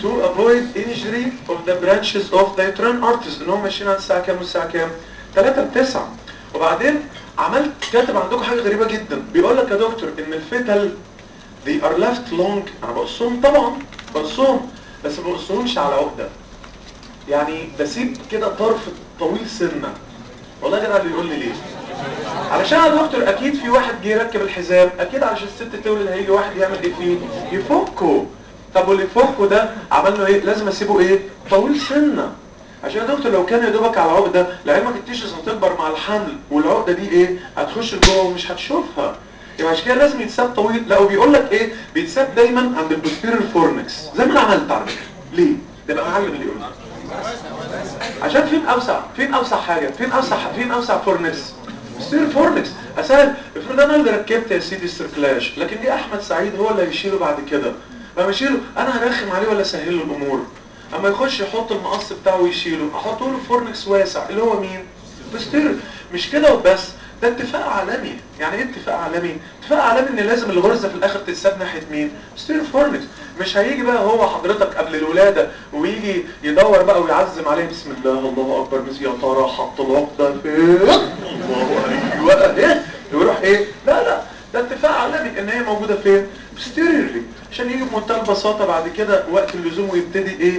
S2: to avoid injury of the branches of the uterine arteries ان هم ماشيين على الساعه كام والساعه كام 3 ل 9 وبعدين عملت كاتب عندكم حاجه غريبه جدا بيقول لك يا دكتور ان الفيتال they are left long انا بقصهم طبعا بقصهم بس ما بقصهمش على عقده يعني بسيب كده طرف طويل سنه والله يا جدع اللي يقول لي ليه علشان يا دكتور اكيد في واحد جه يركب الحزام اكيد علشان الست تولد هيجي واحد يعمل ايه فيه يفكه طب واللي يفكه ده عمل له ايه لازم اسيبه ايه طويل سنه عشان يا دكتور لو كان يا دوبك على عقده لعلمك التيشرز هتكبر مع الحمل والعقده دي ايه هتخش لجوه ومش هتشوفها يبقى عشان كده لازم يتساب طويل لا وبيقول لك ايه بيتساب دايما عند البوستيريور فورنكس زي ما انا عملت على فكره ليه ده بقى معلم اللي يقول لي. عشان فين اوسع فين اوسع حاجه فين اوسع فين اوسع فورنكس ستير فورنكس اسهل افرض انا اللي ركبت يا سيدي السيركلاج لكن دي احمد سعيد هو اللي هيشيله بعد كده لما اشيله انا هرخم عليه ولا اسهل له الامور اما يخش يحط المقص بتاعه ويشيله احطه له فورنكس واسع اللي هو مين بستير مش كده وبس ده اتفاق عالمي يعني ايه اتفاق عالمي اتفاق عالمي ان لازم الغرزه في الاخر تتساب ناحيه مين ستير فورنكس مش هيجي بقى هو حضرتك قبل الولاده ويجي يدور بقى ويعزم عليه بسم الله الله اكبر مس يا ترى حط العقده فين الله ايوه ايه يروح ايه لا لا ده اتفاق عالمي ان هي موجوده فين ستيرلي عشان يجي بمنتهى البساطه بعد كده وقت اللزوم ويبتدي ايه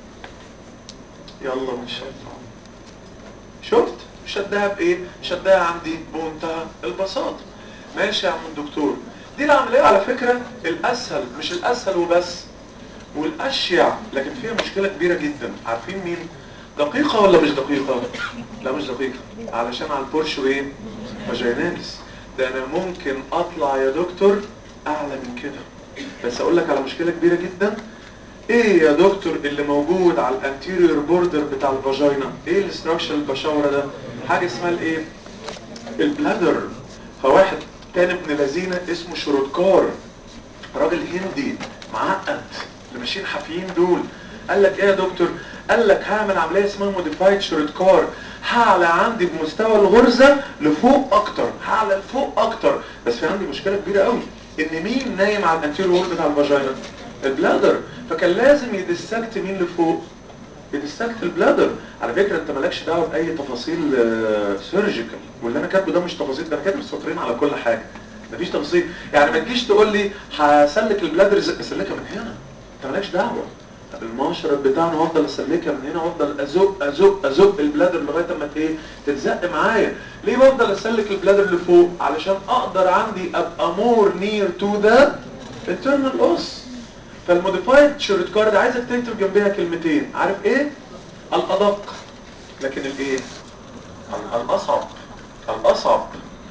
S2: يلا مش شفت شدها بايه شدها عندي بمنتهى البساطه ماشي يا عم الدكتور دي العمليه على فكره الاسهل مش الاسهل وبس والاشيع لكن فيها مشكله كبيره جدا عارفين مين دقيقه ولا مش دقيقه لا مش دقيقه علشان على البورش وايه فاجيناليس ده انا ممكن اطلع يا دكتور اعلى من كده بس اقول لك على مشكله كبيره جدا ايه يا دكتور اللي موجود على الانتيريور بوردر بتاع الفاجينا ايه الاستراكشر البشاوره ده حاجه اسمها الايه البلادر فواحد تاني ابن لذينه اسمه شرودكار راجل هندي معقد اللي ماشيين حافيين دول قال لك ايه يا دكتور قال لك هعمل عمليه اسمها موديفايد شرودكار هعلى عندي بمستوى الغرزه لفوق اكتر هعلى لفوق اكتر بس في عندي مشكله كبيره قوي ان مين نايم على الانتيريور وول بتاع الفاجينا البلادر فكان لازم يدسكت مين لفوق يدسكت البلادر على فكره انت مالكش دعوه باي تفاصيل سيرجيكال واللي انا كاتبه ده مش تفاصيل ده انا كاتب سطرين على كل حاجه مفيش تفاصيل يعني ما تجيش تقول لي هسلك البلادر ازاي اسلكها من هنا انت مالكش دعوه طب المشرب بتاعنا وافضل اسلكها من هنا وافضل ازق ازق ازق البلادر لغايه اما ايه تتزق معايا ليه بفضل اسلك البلادر لفوق علشان اقدر عندي ابقى مور نير تو ذا internal اوس فالموديفايد شورت كارد عايزك تكتب جنبها كلمتين عارف ايه الادق لكن الايه ال- الاصعب الاصعب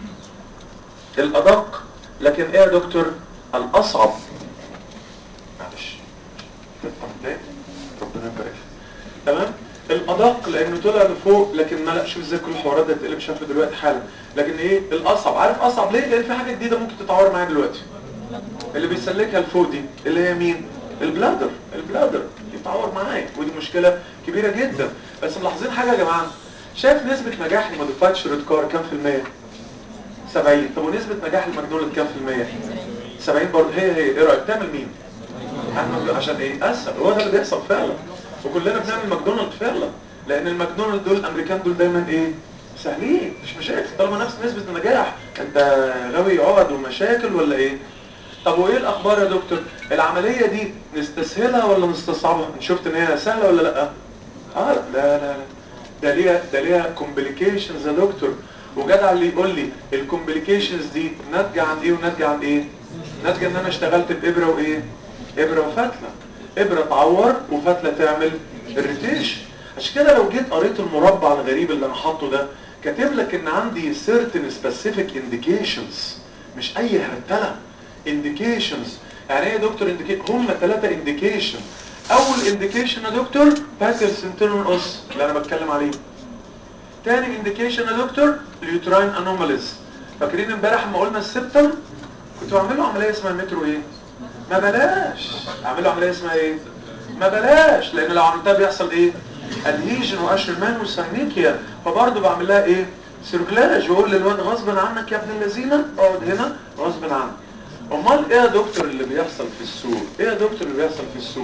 S2: الادق لكن ايه يا دكتور الاصعب معلش ليه؟ ربنا يبارك تمام الادق لانه طلع لفوق لكن ما لا شوف ازاي كل الحوارات دي هتقلب شكله دلوقتي حالا لكن ايه الاصعب عارف اصعب ليه لان في حاجه جديده ممكن تتعور معايا دلوقتي اللي بيسلكها لفوق دي اللي هي مين البلادر البلادر يتعور معايا ودي مشكله كبيره جدا بس ملاحظين حاجه يا جماعه شايف نسبه نجاح الموديفايد شريط كار كام في الميه 70 طب ونسبه نجاح الماكدونالد كام في الميه 70 برضه هي هي ايه رايك تعمل مين عشان- عشان ايه اسهل هو ده اللي بيحصل فعلا وكلنا بنعمل ماكدونالد فعلا لان الماكدونالد دول الامريكان دول دايما ايه سهلين مش مشاكل طالما نفس نسبه النجاح انت غاوي عقد ومشاكل ولا ايه طب وايه الاخبار يا دكتور العمليه دي نستسهلها ولا نستصعبها شفت ان هي سهله ولا لا اه لا لا لا ده ليها ده ليها كومبليكيشنز يا دكتور وجدع اللي يقول لي الكومبليكيشنز دي ناتجه عن ايه وناتجه عن ايه ناتجه ان انا اشتغلت بابره وايه ابره وفتله ابره تعور وفتله تعمل الريتيشن عشان كده لو جيت قريت المربع الغريب اللي انا حاطه ده كاتب لك ان عندي certain specific indications مش اي هرتله indications يعني ايه يا دكتور indicate هم ثلاثه indication اول indication يا دكتور باترس internal اوس اللي انا بتكلم عليه تاني indication يا دكتور اليوتراين انوماليز فاكرين امبارح لما قلنا السبتم كنت بعمل له عمليه اسمها مترو ايه ما بلاش اعمل له عمليه اسمها ايه ما بلاش لان لو عملتها بيحصل ايه ادهيجن واشرمان وساينيكيا فبرضه بعمل لها ايه سيركلاج واقول للواد غصبا عنك يا ابن اللذينه اقعد هنا غصبا عنك امال ايه يا دكتور اللي بيحصل في السوق ايه يا دكتور اللي بيحصل في السوق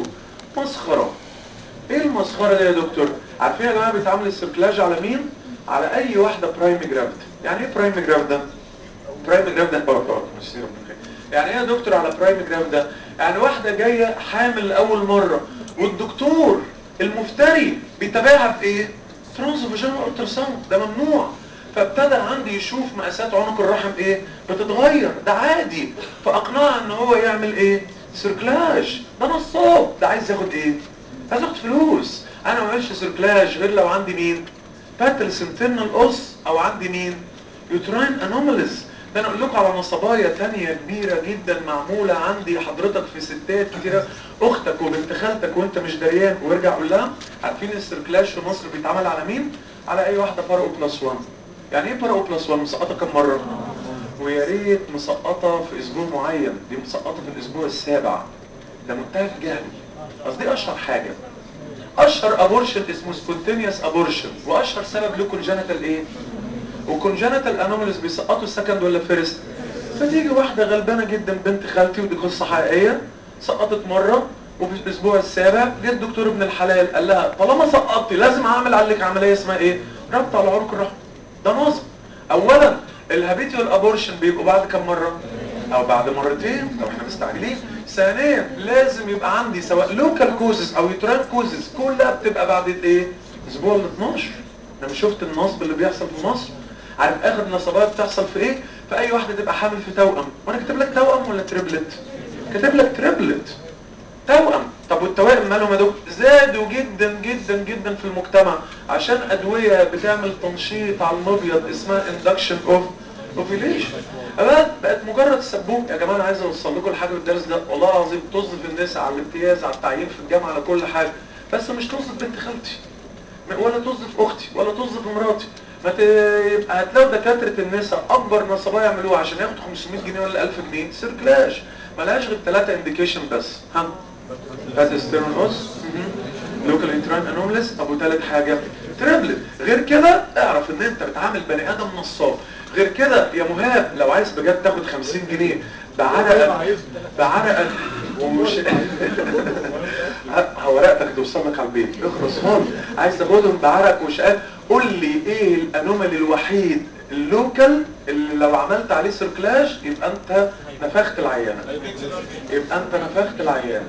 S2: مسخره ايه المسخره دي يا دكتور عارفين يا جماعه بيتعمل السيركلاج على مين على اي واحده برايم جرافت يعني ايه برايم جرافت ده برايم جرافت ده اه مش سيرم يعني ايه يا دكتور على برايم جرافت ده يعني واحده جايه حامل لاول مره والدكتور المفتري بيتابعها بايه ترانس فاجينال التراساوند ده ممنوع فابتدى عندي يشوف مقاسات عنق الرحم ايه بتتغير ده عادي فاقنعه ان هو يعمل ايه سيركلاج ده نصاب ده عايز ياخد ايه عايز ياخد فلوس انا ما بعملش سيركلاج غير لو عندي مين باتل سنترنال اوس او عندي مين يوتراين انوماليز ده انا اقول لكم على نصبايا تانية كبيرة جدا معمولة عندي حضرتك في ستات كتيرة اختك وبنت خالتك وانت مش دريان وارجع قول لها عارفين السيركلاج في مصر بيتعمل على مين على اي واحدة بارو بلس 1 يعني ايه بارو بلس 1 مسقطة كم مرة ويا ريت مسقطة في اسبوع معين دي مسقطة في الاسبوع السابع ده منتهى الجهل قصدي اشهر حاجة اشهر ابورشن اسمه سبونتينيوس ابورشن واشهر سبب له كونجنتال ايه وكونجنتال انوماليز بيسقطوا السكند ولا فيرست فتيجي واحده غلبانه جدا بنت خالتي ودي قصه حقيقيه سقطت مره وفي الاسبوع السابع جه الدكتور ابن الحلال قال لها طالما سقطتي لازم اعمل عليك عمليه اسمها ايه ربط على عنق الرحم ده نصب اولا الهابيتيوال ابورشن بيبقوا بعد كم مره او بعد مرتين لو احنا مستعجلين ثانيا لازم يبقى عندي سواء لوكال كوزز او يوتران كوزز كلها بتبقى بعد الايه الاسبوع ال 12 انا مش شفت النصب اللي بيحصل في مصر عارف اخر نصبات بتحصل في ايه في اي واحده تبقى حامل في توأم وانا كاتب لك توأم ولا تريبلت كاتب لك تريبلت توأم طب والتوائم مالهم يا دكتور زادوا جدا جدا جدا في المجتمع عشان ادويه بتعمل تنشيط على المبيض اسمها اندكشن اوف اوفيليشن بقت بقت مجرد سبوك يا جماعه انا عايز اوصل لكم الحاجه بالدرس ده والله العظيم توظف الناس على الامتياز على التعيين في الجامعه على كل حاجه بس مش توظف بنت خالتي ولا توظف اختي ولا توظف مراتي ما ت... يبقى هتلاقوا دكاتره النساء اكبر نصبايا يعملوها عشان ياخدوا 500 جنيه ولا 1000 جنيه سيركلاج ملهاش غير ثلاثه انديكيشن بس ها فاتستيرونوس لوكال انتران انوملس ابو ثالث حاجه تريبلت غير كده اعرف ان انت بتعامل بني ادم نصاب غير كده يا مهاب لو عايز بجد تاخد 50 جنيه بعرقك بعرقك ومش هو ورقتك توصل لك على البيت اخرس خالص عايز تاخدهم بعرق وشقاق قول لي ايه الانومالي الوحيد اللوكال اللي لو عملت عليه سيركلاج يبقى انت نفخت العيانه يبقى انت نفخت العيانه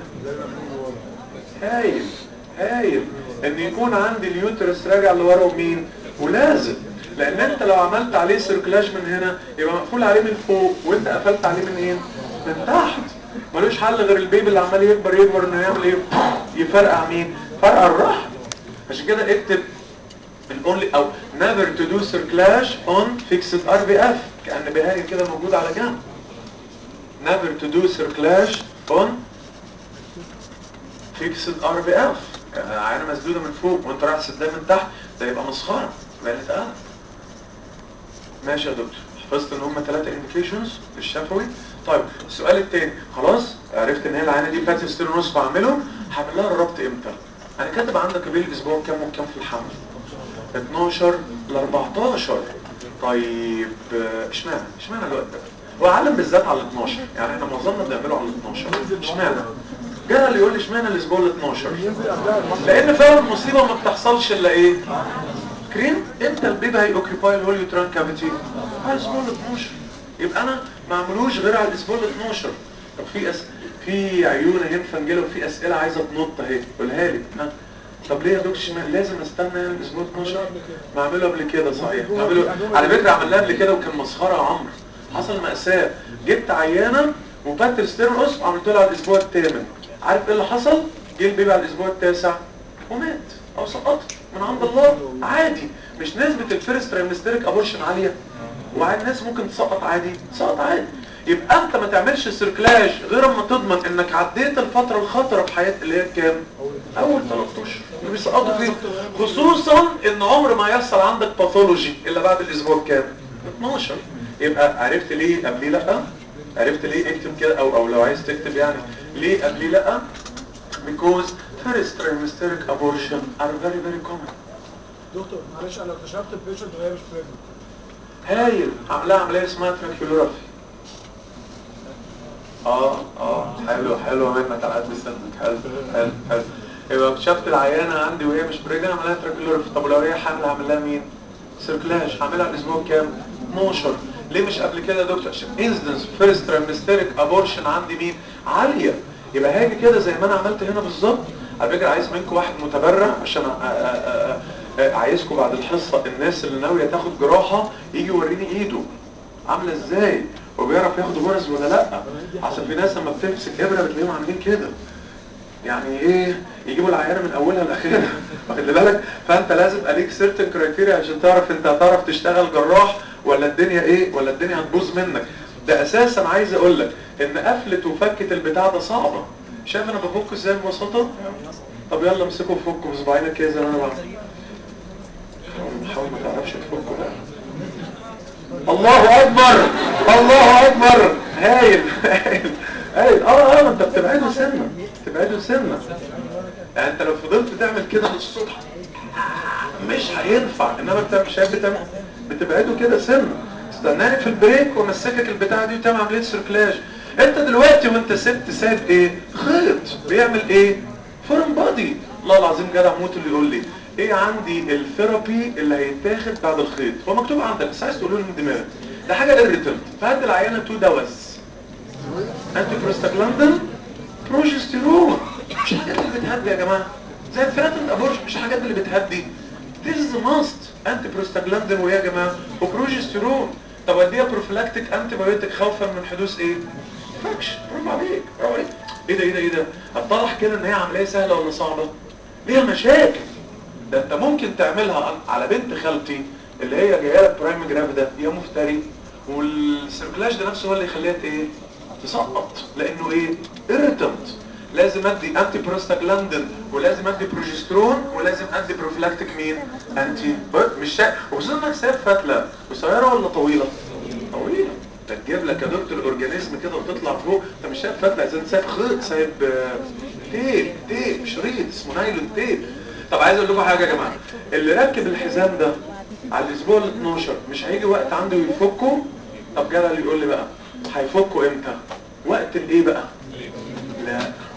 S2: هايل هايل ان يكون عندي اليوترس راجع لورا ومين ولازم لان انت لو عملت عليه سيركلاج من هنا يبقى مقفول عليه من فوق وانت قفلت عليه من ايه من تحت ملوش حل غير البيبي اللي عمال يكبر يكبر انه يعمل ايه يفرقع مين فرقع الرحم عشان كده اكتب الاونلي او never to do circulage on fixed RBF كأن بهاي كده موجود على جنب never to do circulage on fixed RBF عينه مسدوده من فوق وانت رايح سدها من تحت ده يبقى مسخره يبقى قلة ماشي يا دكتور حفظت ان هم ثلاثة انديكيشنز الشفوي طيب السؤال التاني خلاص عرفت ان هي العينه دي فاتي ستيرونوس بعمله هعمل لها الربط امتى انا كاتب عندك بين الاسبوع كام وكام في الحمل 12 ل 14 طيب اشمعنى اشمعنى الوقت ده هو علم بالذات على ال 12 يعني احنا معظمنا بنعمله على ال 12 اشمعنى جه اللي يقول لي اشمعنى الاسبوع ال 12 لان فعلا المصيبه ما بتحصلش الا ايه كريم امتى البيبي هيوكيباي الهول يوتران كافيتي على الاسبوع ال 12 يبقى انا ما اعملوش غير على الاسبوع ال 12 طب في أس... في عيون اهي مفنجله وفي اسئله عايزه تنط اهي قولها لي ها طب ليه يا دكتور شمال لازم استنى يعني الاسبوع 12 ما اعمله قبل كده صحيح اعمله على فكره عملناه قبل كده وكان مسخره يا عمرو حصل مأساة جبت عيانه وباتر ستيرنوس وعملت لها على الاسبوع الثامن عارف ايه اللي حصل جه البيبي على الاسبوع التاسع ومات او سقط من عند الله عادي مش نسبة الفيرست ترايمستريك ابورشن عالية وعادي الناس ممكن تسقط عادي تسقط عادي يبقى انت ما تعملش سيركلاج غير اما تضمن انك عديت الفترة الخطرة في حياتك اللي هي كام اول 3 اشهر اللي بيسقطوا فيه خصوصا ان عمر ما يحصل عندك باثولوجي الا بعد الاسبوع كام 12 يبقى عرفت ليه قبليه لا عرفت ليه اكتب كده او او لو عايز تكتب يعني ليه قبليه لا because first trimesteric abortion are very very common
S3: دكتور معلش انا لو اكتشفت البيشنت وهي مش بريجننت
S2: هايل عملها عمليه اسمها تراكيولوجي اه اه حلو حلو منك على قد سنك حلو حلو حلو يبقى اكتشفت العيانه عندي وهي مش بريجن عملها تراكيلورف طب ولو هي حامل هعمل لها مين؟ سيركلاج هعملها الاسبوع كام؟ 12 ليه مش قبل كده يا دكتور عشان انسدنس فيرست تريمستريك ابورشن عندي مين؟ عاليه يبقى هاجي كده زي ما انا عملت هنا بالظبط على فكره عايز منكم واحد متبرع عشان أ- أ- أ- أ- عايزكم بعد الحصه الناس اللي ناويه تاخد جراحه يجي يوريني ايده عامله ازاي وبيعرف ياخد غرز ولا لا عشان في ناس لما بتمسك ابره بتلاقيهم عاملين كده يعني ايه يجيبوا العيانه من اولها لاخرها واخد بالك فانت لازم عليك سيرتن كرايتيريا عشان تعرف انت هتعرف تشتغل جراح ولا الدنيا ايه ولا الدنيا هتبوظ منك ده اساسا عايز اقول لك ان قفله وفكه البتاع ده صعبه شايف انا بفك ازاي ببساطه طب يلا امسكوا فكوا بصباعينك كده زي ما انا بعمل حاول- حاول ما تعرفش تفكوا بقى الله اكبر الله اكبر هايل هايل هايل اه اه ما انت بتبعده سنه بتبعده سنه يعني انت لو فضلت تعمل كده للصبح مش هينفع انما انت مش عارف بتعمل بتبعده كده سنه استناني في البريك وامسكك البتاعه دي وتعمل عمليه سيركلاج انت دلوقتي وانت سبت سايب ايه خيط بيعمل ايه فورم بادي الله العظيم جدع موت اللي يقول لي ايه عندي الثيرابي اللي هيتاخد بعد الخيط هو مكتوب عندك بس عايز تقوله لي من دماغك ده حاجه اريتنت فهات العيانه تو دواز انتي بروستاجلاندين بروجستيرون مش الحاجات اللي بتهدي يا جماعه زي الثلاثة ابورش مش الحاجات اللي بتهدي This is a must انتي بروستاجلاندين وايه يا جماعه وبروجستيرون طب اديها بروفيلاكتيك انتي بايوتيك خوفا من حدوث ايه فاكش برافو عليك برافو عليك ايه ده ايه ده ايه ده اتضح كده ان هي عمليه سهله ولا صعبه ليها مشاكل ده انت ممكن تعملها على بنت خالتي اللي هي جايه لك برايم جراف ده يا مفتري والسيركلاج ده نفسه هو اللي يخليها ايه تسقط لانه ايه irritant لازم ادي انتي بروستاجلاندين ولازم ادي بروجسترون ولازم ادي بروفلاكتيك مين انتي مش شا... وخصوصا انك سايب فتله قصيره ولا طويله طويله ده تجيب لك يا دكتور اورجانيزم كده وتطلع فوق انت مش شايف فتله اذا سايب خيط سايب آه، تيب تيب شريط اسمه نايلون تيب طب عايز اقول لكم حاجه يا جماعه اللي ركب الحزام ده على الاسبوع ال 12 مش هيجي وقت عنده يفكه طب جدع اللي يقول لي بقى هيفكوا امتى وقت الايه بقى لا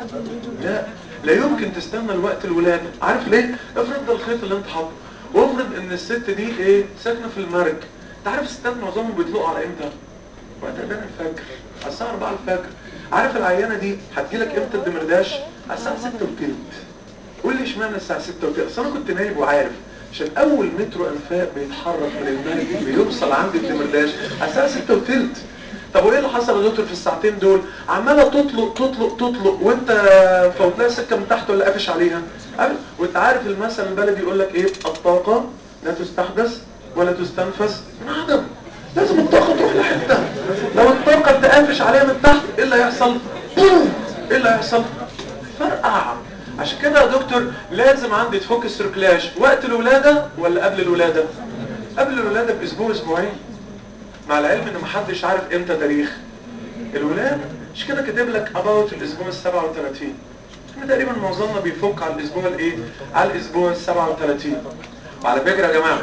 S2: لا لا يمكن تستنى الوقت الولاده عارف ليه افرض ده الخيط اللي انت حاطه وافرض ان الست دي ايه ساكنه في المرج انت عارف الستات معظمهم بيطلقوا على امتى وقت اذان الفجر على الساعه 4 الفجر عارف العيانه دي هتجيلك امتى الدمرداش على الساعه 6 وثلث قول لي اشمعنى الساعه 6 وثلث اصل انا كنت نايم وعارف عشان اول مترو انفاق بيتحرك من المرج بيوصل عند الدمرداش على الساعه 6 وثلث طب وايه اللي حصل يا دكتور في الساعتين دول عماله تطلق تطلق تطلق وانت فوت لها سكه من تحت ولا قافش عليها عارف؟ وانت عارف المثل البلدي يقول لك ايه الطاقه لا تستحدث ولا تستنفذ من عدم لازم الطاقه تروح لحته لو الطاقه انت قافش عليها من تحت ايه اللي هيحصل بوم! ايه اللي هيحصل فرقع عشان كده يا دكتور لازم عندي تفك السيركلاج وقت الولاده ولا قبل الولاده قبل الولاده باسبوع اسبوعين مع العلم ان محدش عارف امتى تاريخ الولاده مش كده كاتب لك اباوت الاسبوع ال 37 احنا تقريبا معظمنا بيفك على الاسبوع الايه على الاسبوع ال 37 وعلى فكره يا جماعه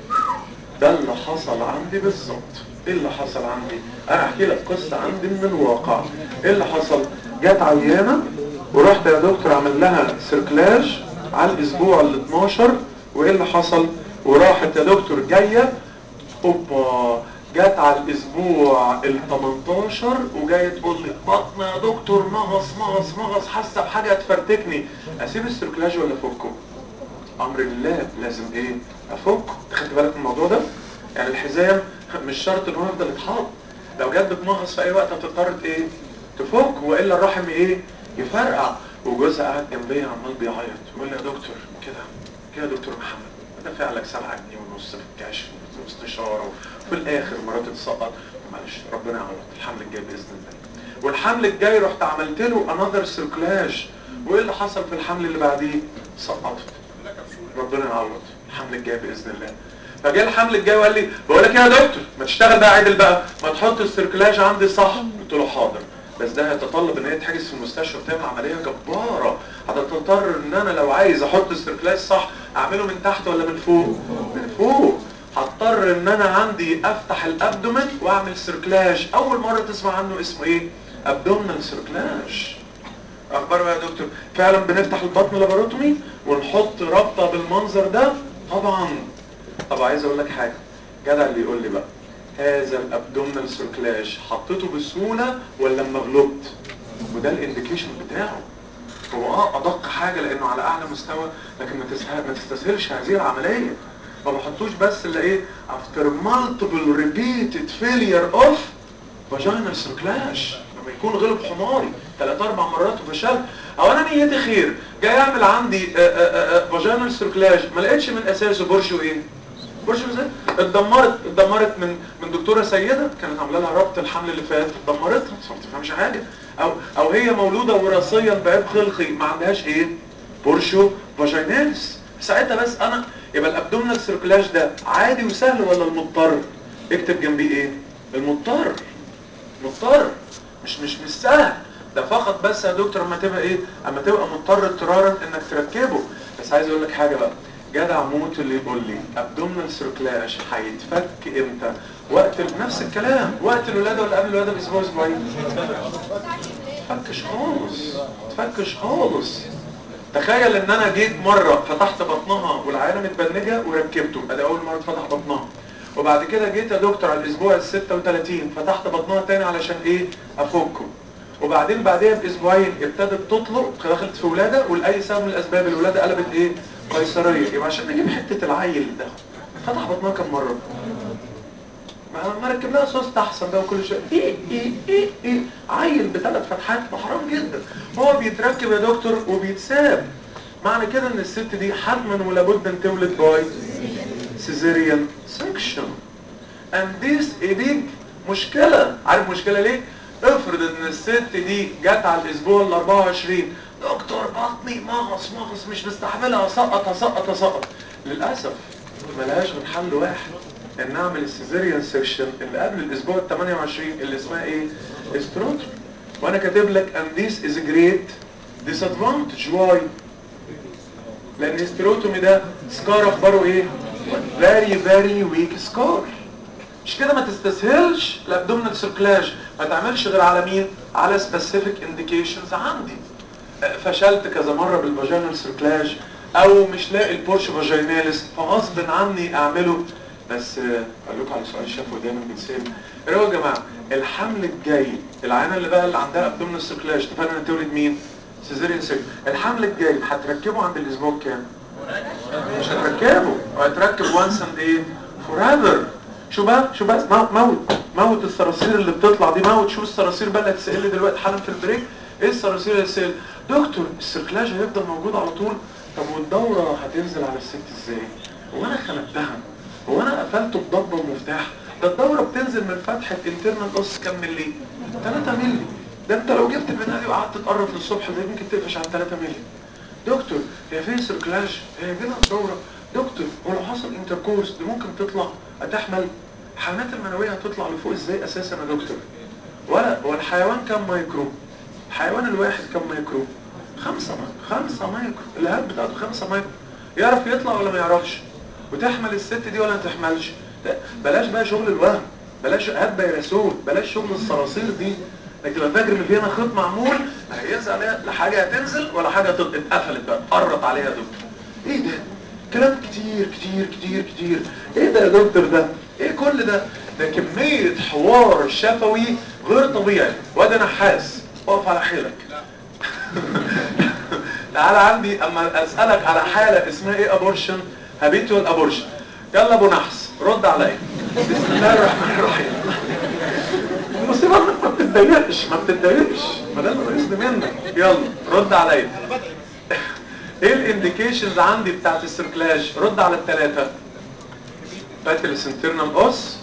S2: ده اللي حصل عندي بالظبط ايه اللي حصل عندي انا احكي لك قصه عندي من الواقع ايه اللي حصل جت عيانه ورحت يا دكتور عمل لها سيركلاج على الاسبوع ال 12 وايه اللي حصل وراحت يا دكتور جايه اوبا جت على الاسبوع ال 18 وجايه تقول لي بطن يا دكتور مغص مغص مغص حاسه بحاجه تفرتكني اسيب السيركلاج ولا افكه امر الله لازم ايه افك خدت بالك من الموضوع ده يعني الحزام مش شرط ان هو يفضل يتحط لو جت بتمغص في اي وقت هتضطر ايه تفك والا الرحم ايه يفرقع وجوزها قاعد جنبي عمال بيعيط يقول لي يا دكتور كده كده يا دكتور محمد انا دافع لك 7 جنيه ونص في الكشف واستشاره وفي الاخر مراتي تسقط معلش ربنا يعوض الحمل الجاي باذن الله والحمل الجاي رحت عملت له انذر سيركلاج وايه اللي حصل في الحمل اللي بعديه سقطت ربنا يعوض الحمل الجاي باذن الله فجاء الحمل الجاي وقال لي بقول لك ايه يا دكتور ما تشتغل بقى عدل بقى ما تحط السيركلاج عندي صح قلت له حاضر بس ده هيتطلب ان هي تحجز في المستشفى وتعمل عمليه جباره هتضطر ان انا لو عايز احط السيركلاج صح اعمله من تحت ولا من فوق من فوق هضطر ان انا عندي افتح الابدومن واعمل سيركلاج اول مره تسمع عنه اسمه ايه ابدومينال سيركلاج اخبار بقى يا دكتور فعلا بنفتح البطن لاباروتومي ونحط رابطه بالمنظر ده طبعا طب عايز اقول لك حاجه جدع اللي يقول لي بقى هذا الابدومينال سيركلاج حطيته بسهوله ولا لما غلبت وده الانديكيشن بتاعه هو اه ادق حاجه لانه على اعلى مستوى لكن ما تسهل ما تستسهلش هذه العمليه ما بحطوش بس الا ايه after multiple repeated failure of vaginal circulation لما يكون غلب حماري ثلاث اربع مرات وفشل او انا نيتي خير جاي اعمل عندي فاجينال سيركلاج ما لقيتش من اساسه برشو ايه برشو ازاي اتدمرت اتدمرت من من دكتوره سيده كانت عامله لها ربط الحمل اللي فات دمرتها ما بتفهمش حاجه او او هي مولوده وراثيا بعيب خلقي ما عندهاش ايه بورشو فاجيناليس ساعتها بس انا يبقى الابدومينال سيركلاج ده عادي وسهل ولا المضطر اكتب جنبيه ايه المضطر مضطر مش مش مش سهل ده فقط بس يا دكتور اما تبقى ايه اما تبقى مضطر اضطرارا انك تركبه بس عايز اقول لك حاجه بقى جدع موت اللي يقول لي ابدومينال سيركلاج هيتفك امتى وقت ال- نفس الكلام وقت الولاده ولا قبل الولاده باسبوع اسبوعين تفكش خالص تفكش خالص تخيل ان انا جيت مره فتحت بطنها والعيانه متبنجه وركبته ادي اول مره اتفتح بطنها وبعد كده جيت يا دكتور على الاسبوع ال 36 فتحت بطنها تاني علشان ايه افكه وبعدين بعديها باسبوعين ابتدت تطلق دخلت في ولاده ولاي سبب من الاسباب الولاده قلبت ايه قيصريه يبقى عشان نجيب حته العيل ده فتح بطنها كم مره ما ما ركب لها سوست احسن بقى وكل شيء ايه ايه ايه ايه عيل بثلاث فتحات ما حرام جدا هو بيتركب يا دكتور وبيتساب معنى كده ان الست دي حتما ولابد ان تولد باي سيزيريان سكشن and this a big مشكلة عارف مشكلة ليه؟ افرض ان الست دي جت على الاسبوع ال 24 دكتور بطني مغص مغص مش مستحملها اسقط اسقط اسقط للاسف ملهاش غير حل واحد ان اعمل السيزيريان سيكشن اللي قبل الاسبوع ال 28 اللي اسمها ايه؟ استروتر وانا كاتب لك and this is a great disadvantage why؟ لان الاستروتومي ده سكار اخباره ايه؟ very very weak سكار مش كده ما تستسهلش الابدومينال سيركلاج ما تعملش غير على مين على سبيسيفيك انديكيشنز عندي آه، فشلت كذا مره بالفاجينال سيركلاج او مش لاقي البورش فاجيناليس فغصب عني اعمله بس آه، اقول لكم على سؤال شافه دايما بيتسال ايه يا جماعه الحمل الجاي العينه اللي بقى اللي عندها ابدومينال سيركلاج اتفقنا انها تولد مين سيزيريان سيك الحمل الجاي هتركبه عند الاسبوع كام مش هتركبه هتركب وانس اند ايه فور ايفر شو بقى شو بقى مو- موت موت الصراصير اللي بتطلع دي موت شو الصراصير بقى اللي هتسأل لي دلوقتي حالا في البريك ايه الصراصير اللي هتسأل دكتور السيركلاج هيفضل موجود على طول طب والدورة هتنزل على الست ازاي هو انا خلقتها هو انا قفلته بضبة ومفتاح ده الدورة بتنزل من فتحة انترنال اوس كام ملي 3 ملي ده انت لو جبت البناء دي وقعدت تقرب للصبح ده يمكن تقفش على 3 ملي دكتور هي فين سيركلاج هي جينا الدورة دكتور ولو حصل انتركورس دي ممكن تطلع هتحمل الحيوانات المنوية هتطلع لفوق ازاي اساسا يا دكتور ولا هو الحيوان كم مايكرو الحيوان الواحد كم مايكرو خمسة خمسة مايكرو الهاب بتاعته خمسة مايكرو يعرف يطلع ولا ما يعرفش وتحمل الست دي ولا ما تحملش لا بلاش بقى شغل الوهم بلاش هات يا رسول بلاش شغل الصراصير دي انك تبقى فاكر ان في هنا خيط معمول هينزل عليها لا حاجه هتنزل ولا حاجه هتط- اتقفلت بقى قرط عليها يا دكتور ايه ده كلام كتير كتير كتير كتير ايه ده يا دكتور ده ايه كل ده ده كميه حوار شفوي غير طبيعي وده نحاس اقف على حيلك تعالى عندي اما اسالك على حاله اسمها ايه ابورشن هابيتوال ابورشن يلا ابو نحس رد عليا بسم الله الرحمن الرحيم المصيبه انك ما بتتضايقش ما بتتضايقش ما ده اللي ناقصني منك يلا رد عليا ايه الانديكيشنز عندي بتاعت السيركلاج رد على الثلاثه باتريس انترنال اوس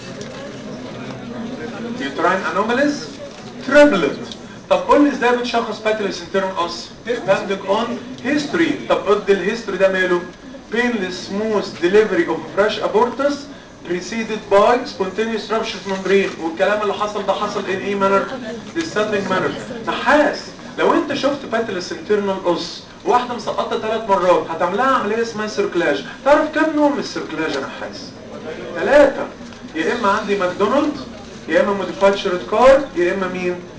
S2: يوتراين انوماليز تريبلت طب قول لي ازاي بتشخص باتريس انترنال اوس depending اون هيستوري طب قد الهيستوري ده ماله painless smooth delivery of fresh abortus preceded by spontaneous rupture of membrane والكلام اللي حصل ده حصل in ايه manner descending manner نحاس لو انت شفت باتلس انترنال اوس واحده مسقطه ثلاث مرات هتعملها عمليه اسمها سيركلاج تعرف كم نوع من السيركلاج يا نحاس ثلاثه يا اما عندي ماكدونالد يا اما موديفايد شيرت كار يا اما مين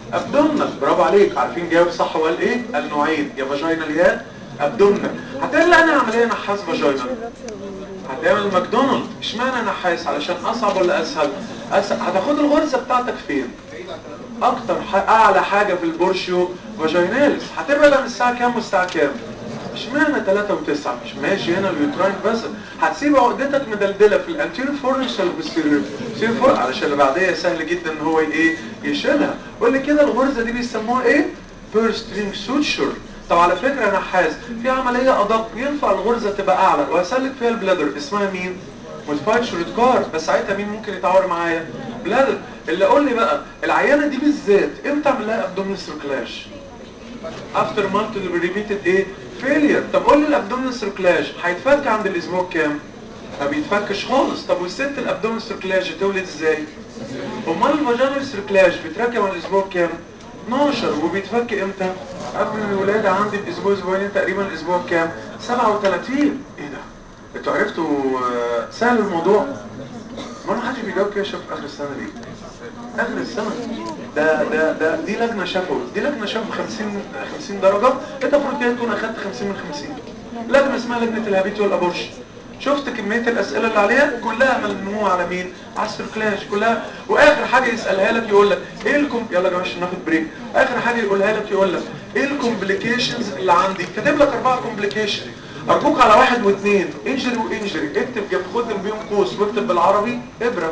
S2: ابدومنال برافو عليك عارفين جاوب صح وقال ايه قال نوعين يا فاجينال يا ابدومنال هتقول لي انا عمليه نحاس فاجينال هتعمل ماكدونالد اشمعنى نحاس علشان اصعب ولا اسهل اسهل هتاخد الغرزه بتاعتك فين اكتر ح... اعلى حاجه في البورشيو فاجيناليس هتبعد عن الساعه كام والساعه كام اشمعنى 3 و9 مش ماشي هنا اليوتراين بس هتسيب عقدتك مدلدله في الانتيريور فورنس ولا بالسيريور سيريور علشان اللي بعديها سهل جدا ان هو ايه يشيلها قول لي كده الغرزه دي بيسموها ايه بيرسترينج سوتشر طب على فكره يا نحاس في عمليه ادق ينفع الغرزه تبقى اعلى وهسلك فيها البلادر اسمها مين موديفايد شورتكار بس ساعتها مين ممكن يتعور معايا بلادر اللي قول لي بقى العيانه دي بالذات امتى اعمل لها ابدومينال سيركلاج افتر مانث ريبيتد ايه فيلير طب قول لي الابدومينال سيركلاج هيتفك عند الاسبوع كام ما بيتفكش خالص طب والست الابدومينال سيركلاج تولد ازاي امال الفاجينال سيركلاج بيتركب عند الاسبوع كام 12 وبيتفك امتى قبل الولاده عندي باسبوع اسبوعين تقريبا الاسبوع كام 37 ايه ده انتوا عرفتوا آه، سهل الموضوع ما انا حدش بيجاوب كده شوف اخر السنه دي اخر السنه ده ده ده دي لجنه شفوي دي لجنه شفوي 50 50 درجه انت المفروض كده تكون اخدت 50 من 50 لجنه اسمها لجنه الهابيت والابورشن شفت كميه الاسئله اللي عليها كلها ملمومه على مين على السيركلاج كلها واخر حاجه يسالها لك يقول لك ايه الكم يلا يا جماعه عشان ناخد بريك اخر حاجه يقولها لك يقول لك ايه الكومبليكيشنز اللي عندي كاتب لك اربعه كومبليكيشن ارجوك على واحد واثنين انجري وانجري اكتب جنب خد بيهم قوس واكتب بالعربي ابره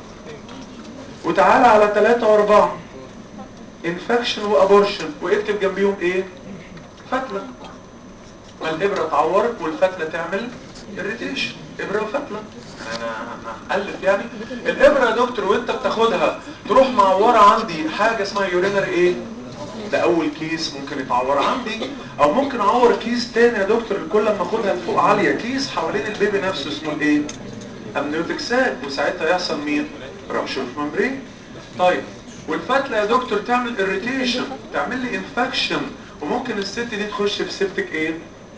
S2: وتعالى على ثلاثة واربعة انفكشن وابورشن واكتب جنبيهم ايه فتلة ما الابرة تعورك والفتلة تعمل irritation ابرة وفتلة انا انا هألف يعني الابرة يا دكتور وانت بتاخدها تروح معورة عندي حاجة اسمها يورينر ايه ده اول كيس ممكن يتعور عندي او ممكن اعور كيس تاني يا دكتور كل ما اخدها لفوق عالية كيس حوالين البيبي نفسه اسمه الايه امنيوتيك ساك وساعتها يحصل مين رابشر في ممبرين طيب والفتله يا دكتور تعمل اريتيشن تعمل لي انفكشن وممكن الست دي تخش في سيبتك ايه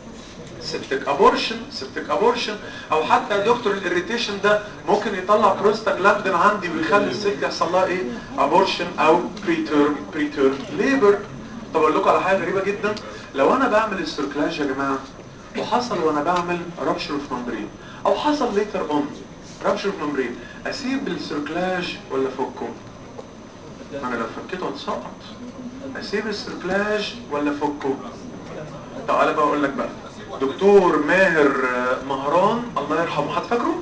S2: سيبتك ابورشن سيبتك ابورشن او حتى يا دكتور الاريتيشن ده ممكن يطلع بروستاجلاندين عندي ويخلي الست يحصل لها ايه ابورشن او بريتيرم بريتيرم ليبر طب اقول لكم على حاجه غريبه جدا لو انا بعمل السيركلاج يا جماعه وحصل وانا بعمل رابشر في ممبرين او حصل ليتر اون رابشر في ممبرين اسيب السيركلاج ولا فكه ما انا لو فكيته هتسقط اسيب السيركلاج ولا فكه تعالى بقى اقول لك بقى دكتور ماهر آه، مهران الله يرحمه حد فاكره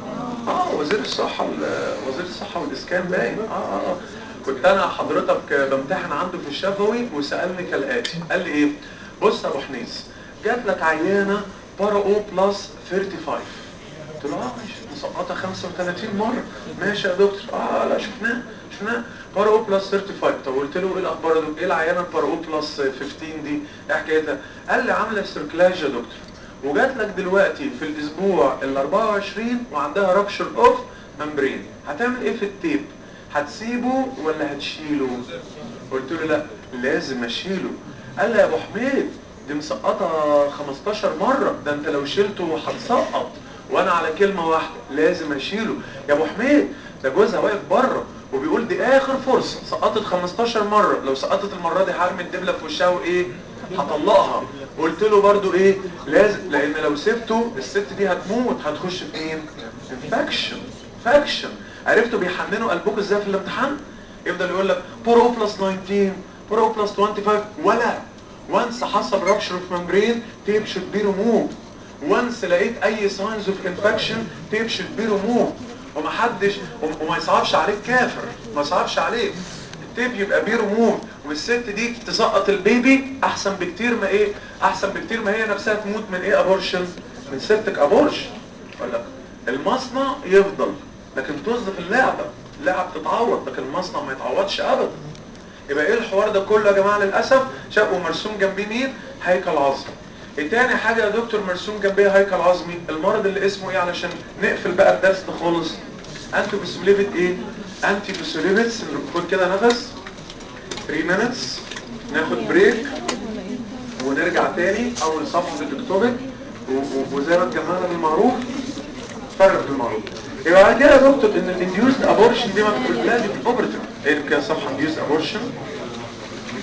S2: اه وزير الصحه ال- وزير الصحه والاسكان باين اه اه اه كنت انا حضرتك بمتحن عنده في الشفوي وسالني كالاتي قال لي ايه بص يا ابو حنيس جات لك عيانه بارا او بلس 35 قلت له اه ماشي مسقطه 35 مره ماشي يا دكتور اه لا شفناه شفناه بارا او بلس 35 طب قلت له ايه الاخبار يا دكتور ايه العيانه البارا او بلس 15 دي ايه حكايتها قال لي عامله سيركلاج يا دكتور وجات لك دلوقتي في الاسبوع ال 24 وعندها رابشر اوف ممبرين هتعمل ايه في التيب هتسيبه ولا هتشيله قلت له لا لازم اشيله قال لي يا ابو حميد دي مسقطه 15 مره ده انت لو شيلته هتسقط وانا على كلمه واحده لازم اشيله يا ابو حميد ده جوزها واقف بره وبيقول دي اخر فرصه سقطت 15 مره لو سقطت المره دي هرمي الدبله في وشها وايه هطلقها قلت له برضو ايه لازم لان لو سبته الست دي هتموت هتخش في ايه انفكشن فاكشن عرفتوا بيحننوا قلبكم ازاي في الامتحان يفضل يقول لك برو بلس 19 برو بلس 25 ولا وانس حصل رابشر في ممبرين تيب شود بي ريموف وانس لقيت اي ساينز اوف انفكشن تيب شود بي ريموف ومحدش وما يصعبش عليك كافر ما يصعبش عليك التيب يبقى بيه رموم والست دي تسقط البيبي احسن بكتير ما ايه احسن بكتير ما هي نفسها تموت من ايه ابورشن من سبتك ابورشن ولا المصنع يفضل لكن طز في اللعبه اللعبه بتتعوض لكن المصنع ما يتعوضش ابدا يبقى ايه الحوار ده كله يا جماعه للاسف شافوا مرسوم جنبيه مين هيكل عظمي تاني حاجة يا دكتور مرسوم جنبيها هيكل عظمي المرض اللي اسمه ايه علشان نقفل بقى الدرس ده خالص انتي بسوليفت ايه انتي بسوليفت خد كده نفس 3 minutes ناخد بريك ونرجع تاني اول صفحة في الدكتوبك وزي ما اتجمعنا بالمعروف فرق بالمعروف يبقى بعد كده يا دكتور ان الانديوزد ابورشن دي ما بتقول لا دي في الاوبرتيف ايه كده صفحة انديوزد ابورشن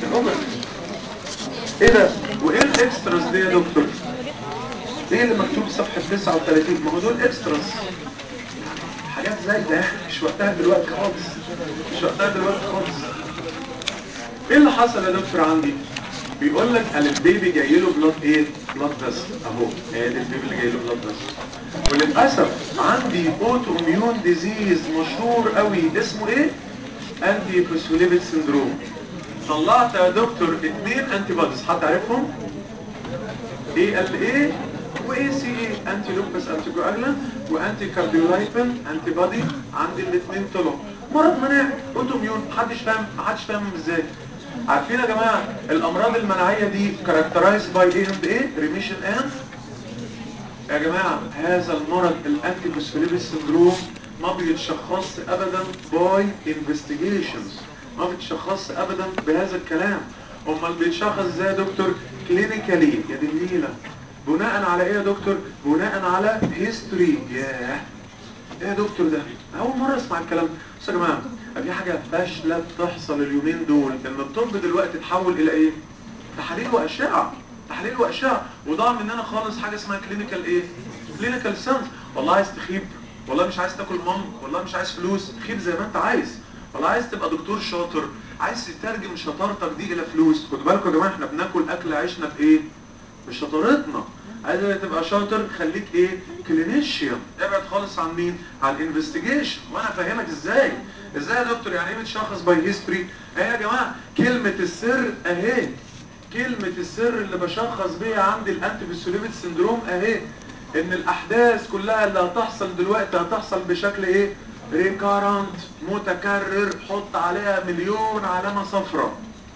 S2: الاوفر ايه ده وايه الاكستراز دي يا دكتور ايه اللي مكتوب في صفحه 39 ما هو دول اكستراز حاجات زايده يعني مش وقتها دلوقتي خالص مش وقتها دلوقتي خالص ايه اللي حصل يا دكتور عندي بيقول لك قال البيبي جاي له بلاد ايه بلاد بس اهو ادي البيبي اللي جاي له بلاد بس وللاسف عندي اوتو اميون ديزيز مشهور قوي اسمه ايه انتي فوسفوليبيد سندروم طلعت يا دكتور اثنين انتي بوديز حد عارفهم اي ال اي واي سي اي انتي لوبس انتي كواجلان وانتي كارديولايبين انتي بودي عندي الاثنين طلعوا مرض مناعي اوتو اميون محدش فاهم محدش فاهم ازاي عارفين يا جماعه الامراض المناعيه دي كاركترايز باي ايه اند ايه ريميشن اند يا جماعه هذا المرض الانتي فوسفوليبيد سندروم ما بيتشخص ابدا باي انفستيجيشنز ما بيتشخص ابدا بهذا الكلام امال بيتشخص ازاي يا دكتور كلينيكالي يا دي النيله بناء على ايه يا دكتور بناء على هيستوري ياه ايه يا دكتور ده اول مره اسمع الكلام ده بص يا جماعه في حاجه فاشله بتحصل اليومين دول ان الطب دلوقتي اتحول الى ايه تحاليل واشعه تحاليل واشعه وضاع مننا خالص حاجه اسمها كلينيكال ايه كلينيكال سنس والله عايز تخيب والله مش عايز تاكل مام والله مش عايز فلوس خيب زي ما انت عايز والله عايز تبقى دكتور شاطر عايز تترجم شطارتك دي الى فلوس خدوا بالكم يا جماعه احنا بناكل اكل عيشنا بايه بشطارتنا عايز تبقى شاطر خليك ايه كلينيشيان ابعد خالص عن مين عن الانفستيجيشن وانا افهمك ازاي ازاي يا دكتور يعني ايه بتشخص باي هيستوري اهي يا جماعه كلمه السر اهي كلمه السر اللي بشخص بيها عندي الانتي فيسوليبيد سندروم اهي ان الاحداث كلها اللي هتحصل دلوقتي هتحصل بشكل ايه ريكارنت متكرر حط عليها مليون علامه صفراء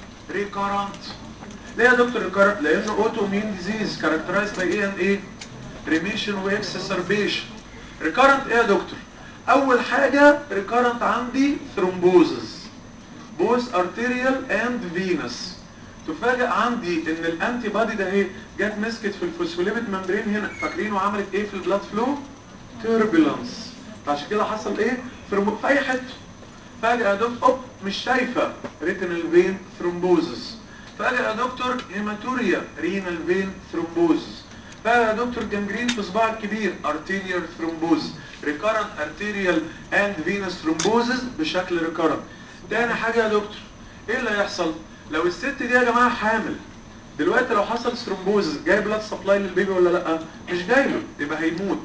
S2: ريكارنت ليه يا دكتور ريكارنت لانه اوتو اميون ديزيز كاركترايز باي ايه اند ايه ريميشن واكسسربيشن ريكارنت ايه يا دكتور اول حاجه ريكارنت عندي ثرومبوزز بوث ارتيريال اند فينس تفاجئ عندي ان الانتي بادي ده اهي جت مسكت في الفوسفوليبيد ممبرين هنا فاكرينه عملت ايه في البلاد فلو تيربulence فعشان كده حصل ايه ثرومبو في اي حته فجاه يا دكتور اوب مش شايفه ريتينال فين ثرومبوزس فجاه يا دكتور هيماتوريا رينال فين ثرومبوزس فجاه يا دكتور جنجرين في صباع الكبير ارتيريال ثرومبوز ريكارنت ارتيريال اند فينس ثرومبوزس بشكل ريكارنت تاني حاجه يا دكتور ايه اللي هيحصل لو الست دي يا جماعه حامل دلوقتي لو حصل ثرومبوزس جاي بلاد سبلاي للبيبي ولا لا مش جاي له يبقى هيموت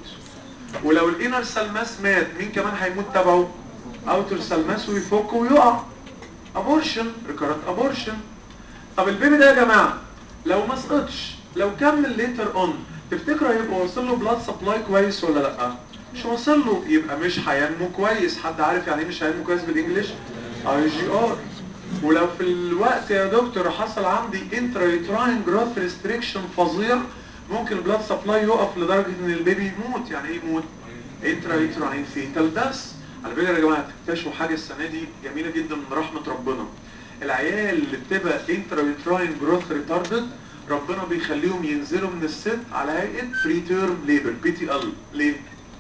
S2: ولو الانر سلماس مات مين كمان هيموت تبعه اوتر سلماس ويفك ويقع ابورشن ريكارنت ابورشن طب البيبي ده يا جماعه لو ما سقطش لو كمل ليتر اون تفتكروا هيبقى واصل له بلاد سبلاي كويس ولا لا مش واصل له يبقى مش هينمو كويس حد عارف يعني ايه مش هينمو كويس بالانجلش اي جي ار ولو في الوقت يا دكتور حصل عندي انترايتراين جروث ريستريكشن فظيع ممكن البلاد سبلاي يقف لدرجه ان البيبي يموت يعني ايه يموت انترايتراين فيتال بس على فكره يا جماعه تكتشفوا حاجه السنه دي جميله جدا من رحمه ربنا العيال اللي بتبقى انترايتراين جروث ريتاردد ربنا بيخليهم ينزلوا من الست على هيئه بري تيرم ليبر بي تي ال ليه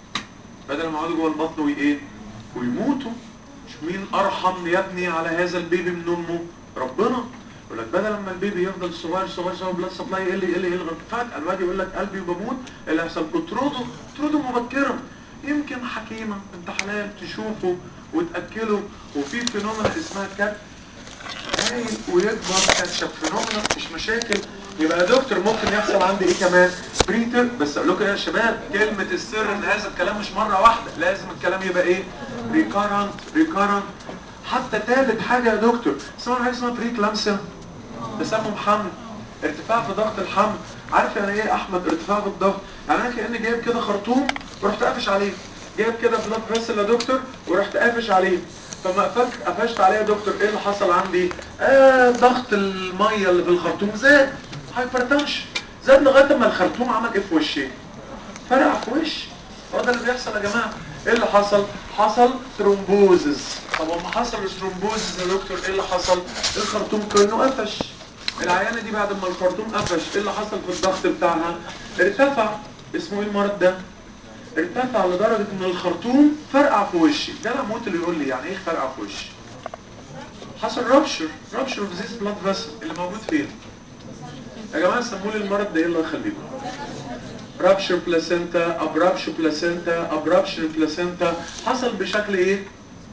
S2: بدل ما يقعدوا جوه البطن وايه ويموتوا مش مين ارحم يا ابني على هذا البيبي من امه ربنا يقول لك بدل ما البيبي يفضل صغير صغير صغير بلاد سبلاي يقل يقل يقل فجاه الواد يقول لك قلبي بموت اللي هيحصل اطرده اطرده مبكرا يمكن حكيمه انت حلال تشوفه وتاكله وفي فينومينا اسمها كات هايل ويكبر كاتشب فينومينا مش مشاكل يبقى يا دكتور ممكن يحصل عندي ايه كمان بريتر بس اقول لكم يا شباب كلمه السر ان هذا الكلام مش مره واحده لازم الكلام يبقى ايه ريكارنت ريكارنت حتى ثالث حاجه يا دكتور اسمها حاجه اسمها بري كلامسيا تسمم حمل ارتفاع في ضغط الحمل عارف يعني ايه احمد ارتفاع في الضغط يعني انا كاني جايب كده خرطوم ورحت قافش عليه جايب كده بلاد فيسل يا دكتور ورحت قافش عليه فما قفلت قفشت عليه يا دكتور ايه اللي حصل عندي آه ضغط الميه اللي في الخرطوم زاد هايبرتنشن زاد لغايه ما الخرطوم عمل ايه في وشي فرقع في وشي هو ده اللي بيحصل يا جماعه ايه اللي حصل حصل ثرومبوزز طب لما حصل الثرومبوزز يا دكتور ايه اللي حصل الخرطوم كانه قفش العيانه دي بعد ما الخرطوم قفش ايه اللي حصل في الضغط بتاعها ارتفع اسمه ايه المرض ده ارتفع لدرجه ان الخرطوم فرقع في وشي ده انا موت اللي يقول لي يعني ايه فرقع في وشي حصل رابشر رابشر اوف ذيس بلاد فيسل اللي موجود فين يا جماعه سموا لي المرض ده ايه الله يخليكم رابشر بلاسينتا ابرابشر بلاسينتا ابرابشر بلاسينتا حصل بشكل ايه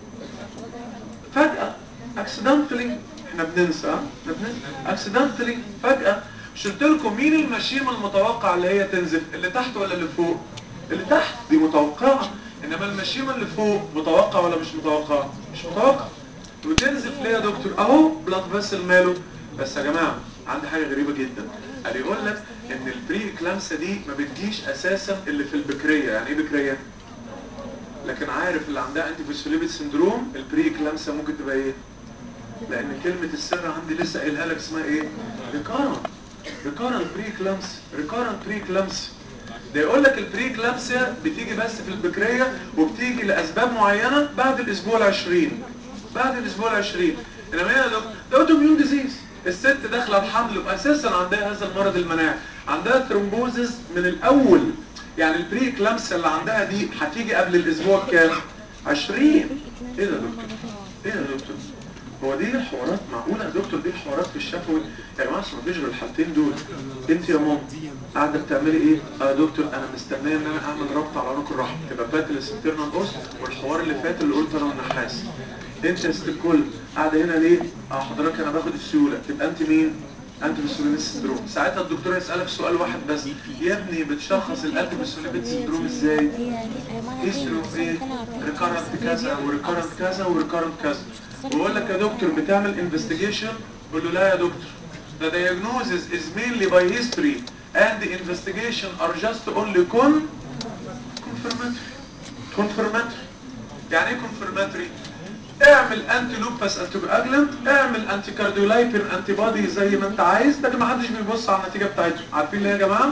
S2: فجأة اكسيدنتلي احنا بننسى ها؟ احنا بننسى اكسيدنتلي فجأة مش قلت لكم مين المشيمة المتوقع اللي هي تنزف اللي تحت ولا اللي فوق اللي تحت دي متوقعة انما المشيمة اللي فوق متوقع ولا مش متوقع مش متوقع وتنزف ليه يا دكتور اهو بلاد فيسل ماله بس يا جماعة عندي حاجة غريبة جدا قال يقول لك ان البري اكلامسا دي ما بتجيش اساسا اللي في البكرية يعني ايه بكرية لكن عارف اللي عندها انتي فوسفوليبيد سندروم البري اكلامسا ممكن تبقى ايه لان كلمة السر عندي لسه قايلها لك اسمها ايه ريكارنت ريكارنت بري اكلامسا ريكارنت بري اكلامسا ده يقول لك البري اكلامسيا بتيجي بس في البكرية وبتيجي لاسباب معينة بعد الاسبوع العشرين بعد الاسبوع العشرين انما هنا ده ده اوتوميون ديزيز الست داخله الحمل واساسا عندها هذا المرض المناعي عندها ثرومبوزس من الاول يعني البري اكلامسيا اللي عندها دي هتيجي قبل الاسبوع كام 20 ايه ده يا دكتور ايه ده يا دكتور هو دي الحوارات معقوله يا دكتور دي الحوارات في الشفوي يا جماعه اصل مفيش غير الحالتين دول انت يا ماما قاعده بتعملي ايه اه يا دكتور انا مستنيه ان انا اعمل ربط على عنق الرحم تبقى فات السنترنال اوس والحوار اللي فات اللي قلت انا والنحاس انت يا ست الكل قاعده هنا ليه اه حضرتك انا باخد السيوله تبقى انت مين انت بالسوليبيد سندروم ساعتها الدكتور يسالك سؤال واحد بس يا ابني بتشخص الانتي بالسوليبيد سندروم ازاي هيستوري اوف ايه ريكارنت كذا وريكارنت كذا وريكارنت كذا بقول لك يا دكتور بتعمل انفستيجيشن قول له لا يا دكتور the diagnosis is mainly by history and the investigation are just only con confirmatory confirmatory يعني ايه confirmatory اعمل انتي لوباس انتي اجلنت اعمل انتي كارديولايبين انتي بادي زي ما انت عايز لكن ما حدش بيبص على النتيجه بتاعتهم عارفين ليه يا جماعه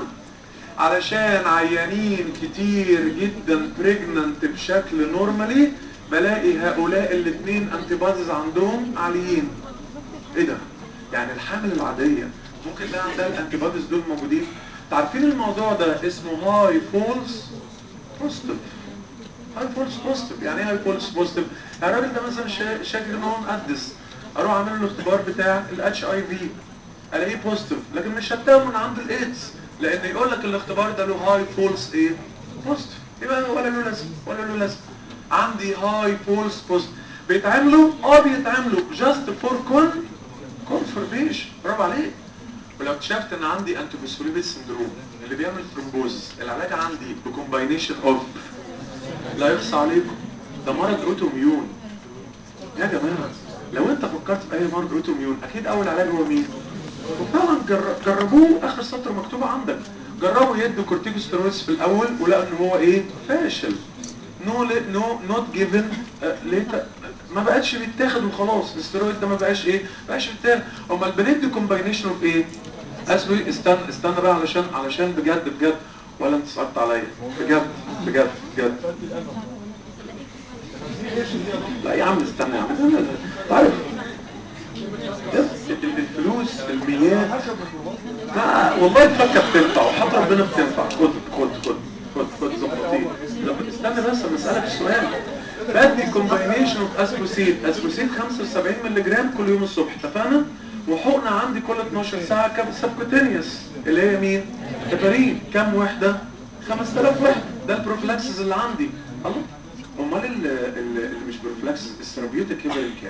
S2: علشان عيانين كتير جدا بريجننت بشكل نورمالي بلاقي هؤلاء الاثنين انتي باديز عندهم عاليين ايه ده يعني الحامل العاديه ممكن ده عندها الانتي باديز دول موجودين عارفين الموضوع ده اسمه هاي فولس بوزيتيف هاي فولس بوزيتيف يعني ايه هاي فولس بوزيتيف يعني الراجل ده مثلا شا- شاكك ان هو مقدس اروح اعمل له الاختبار بتاع الاتش اي في الاقيه بوزيتيف لكن مش هتلاقيه من عند الايدز لان يقول لك الاختبار ده له هاي فولس ايه بوزيتيف يبقى ولا له لازمه ولا له لازمه عندي هاي فولس بوزيتيف بيتعملوا اه بيتعملوا جاست فور كون كونفرميشن برافو عليك ولو اكتشفت ان عندي انتوفوسفوليبيد سندروم اللي بيعمل ثرومبوزس العلاج عندي بكومباينيشن اوف لا يخصى عليكم ده مرض اوتوميون يا جماعه لو انت فكرت في اي مرض اوتوميون اكيد اول علاج هو مين وفعلا جر- جربوه اخر سطر مكتوب عندك جربوا يدوا كورتيكوستيرويدز في الاول ولقوا ان هو ايه فاشل نو نو نوت جيفن ما بقتش بيتاخد وخلاص الاسترويد ده ما بقاش ايه ما بقاش بيتاخد امال بندي كومباينيشن اوف ايه اسوي استنى استنى بقى علشان علشان بجد بجد ولا انت صعبت عليا بجد بجد بجد لا يا عم استنى يا عم أنا- أنا- عارف الفلوس المياه ما والله الفكه بتنفع وحط ربنا بتنفع خد خد خد خد خد ظبطين طب استنى بس اما اسالك السؤال بدي كومباينيشن اوف اسبوسيت اسبوسيت 75 مللي جرام كل يوم الصبح اتفقنا وحقنه عندي كل 12 ساعه كام سبكوتينيوس اللي هي مين هيبارين كام وحده 5000 وحده ده البروفلاكسس اللي عندي الله امال ال- ال- اللي مش بروفلاكسس الثيرابيوتيك هيبارين كام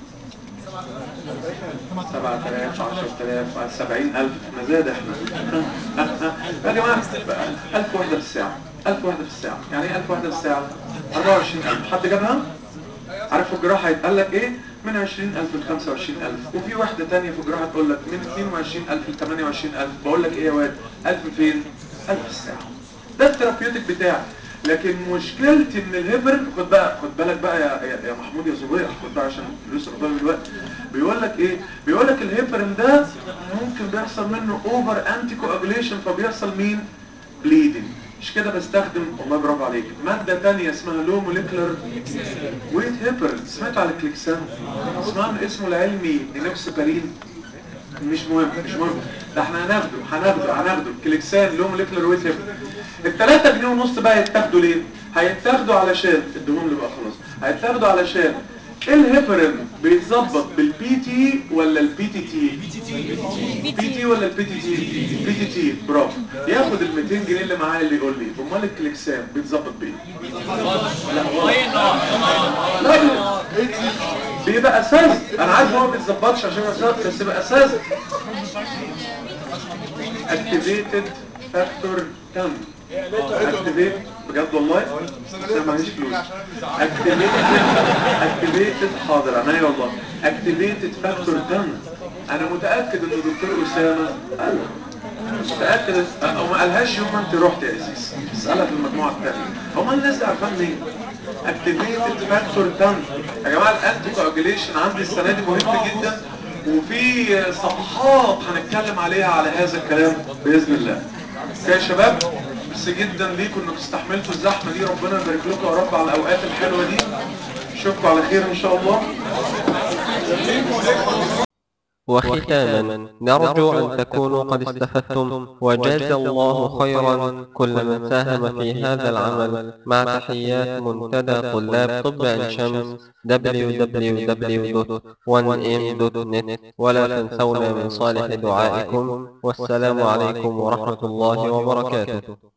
S2: 7000 10000 70000 مزاد احنا يا جماعه 1000 وحده في الساعه 1000 وحده في الساعه يعني ايه 1000 وحده في الساعه 24000 حد جابها عارف في الجراحه هيتقال لك ايه من 20000 ل 25000 وفي واحده ثانيه في الجراحه تقول لك من 22000 ل 28000 بقول لك ايه يا واد 1000 فين 1000 في الساعه ده الثيرابيوتيك بتاعي لكن مشكلتي ان الهيبرين خد بقى خد بالك بقى يا, يا, يا محمود يا زبير خد بقى عشان فلوس قدام الوقت بيقول لك ايه بيقول لك الهيبرين ده ممكن بيحصل منه اوفر انتي كواجوليشن فبيحصل مين بليدنج مش كده بستخدم والله برافو عليك مادة تانية اسمها لو موليكولر ويت هيبرين سمعتوا على الكليكسان اسمها اسمه العلمي انوكسيبارين مش مهم مش مهم ده احنا هناخده هناخده هناخده كليكسان لو موليكولر ويت هيبرين التلاتة جنيه ونص بقى يتاخدوا ليه؟ هيتاخدوا علشان ادوهم لي بقى خلاص هيتاخدوا علشان الهيبرين بيتظبط بالبي تي ولا البي تي تي بي تي ولا البي تي تي بي تي تي برافو ياخد ال 200 جنيه اللي معاه اللي يقول لي امال الكليكسان بيتظبط بايه لا لا بيبقى اساس انا عارف ان هو ما بيتظبطش عشان اساس بس يبقى اساس اكتيفيتد فاكتور 10 اكتيفيت بجد والله بس انا معيش فلوس اكتيفيتد اكتيفيتد حاضر عينيا والله اكتيفيتد فاكتور 10 انا متاكد ان دكتور اسامه قال متاكد او ما قالهاش يوم ما انت رحت يا اسيس اسالها في المجموعه الثانيه هم الناس دي عارفين مين اكتيفيتد فاكتور 10 يا جماعه الانتي كواجوليشن عندي السنه دي مهم جدا وفي صفحات هنتكلم عليها على هذا الكلام باذن الله اوكي يا شباب بس جدا ليكم انكم استحملتوا الزحمه دي ربنا يبارك لكم يا رب على الاوقات الحلوه دي اشوفكم على خير ان شاء الله
S1: وختاما نرجو أن تكونوا قد استفدتم وجاز الله خيرا كل من ساهم في هذا العمل مع تحيات منتدى طلاب طب عين شمس www.1m.net ولا تنسونا من صالح دعائكم والسلام عليكم ورحمة الله وبركاته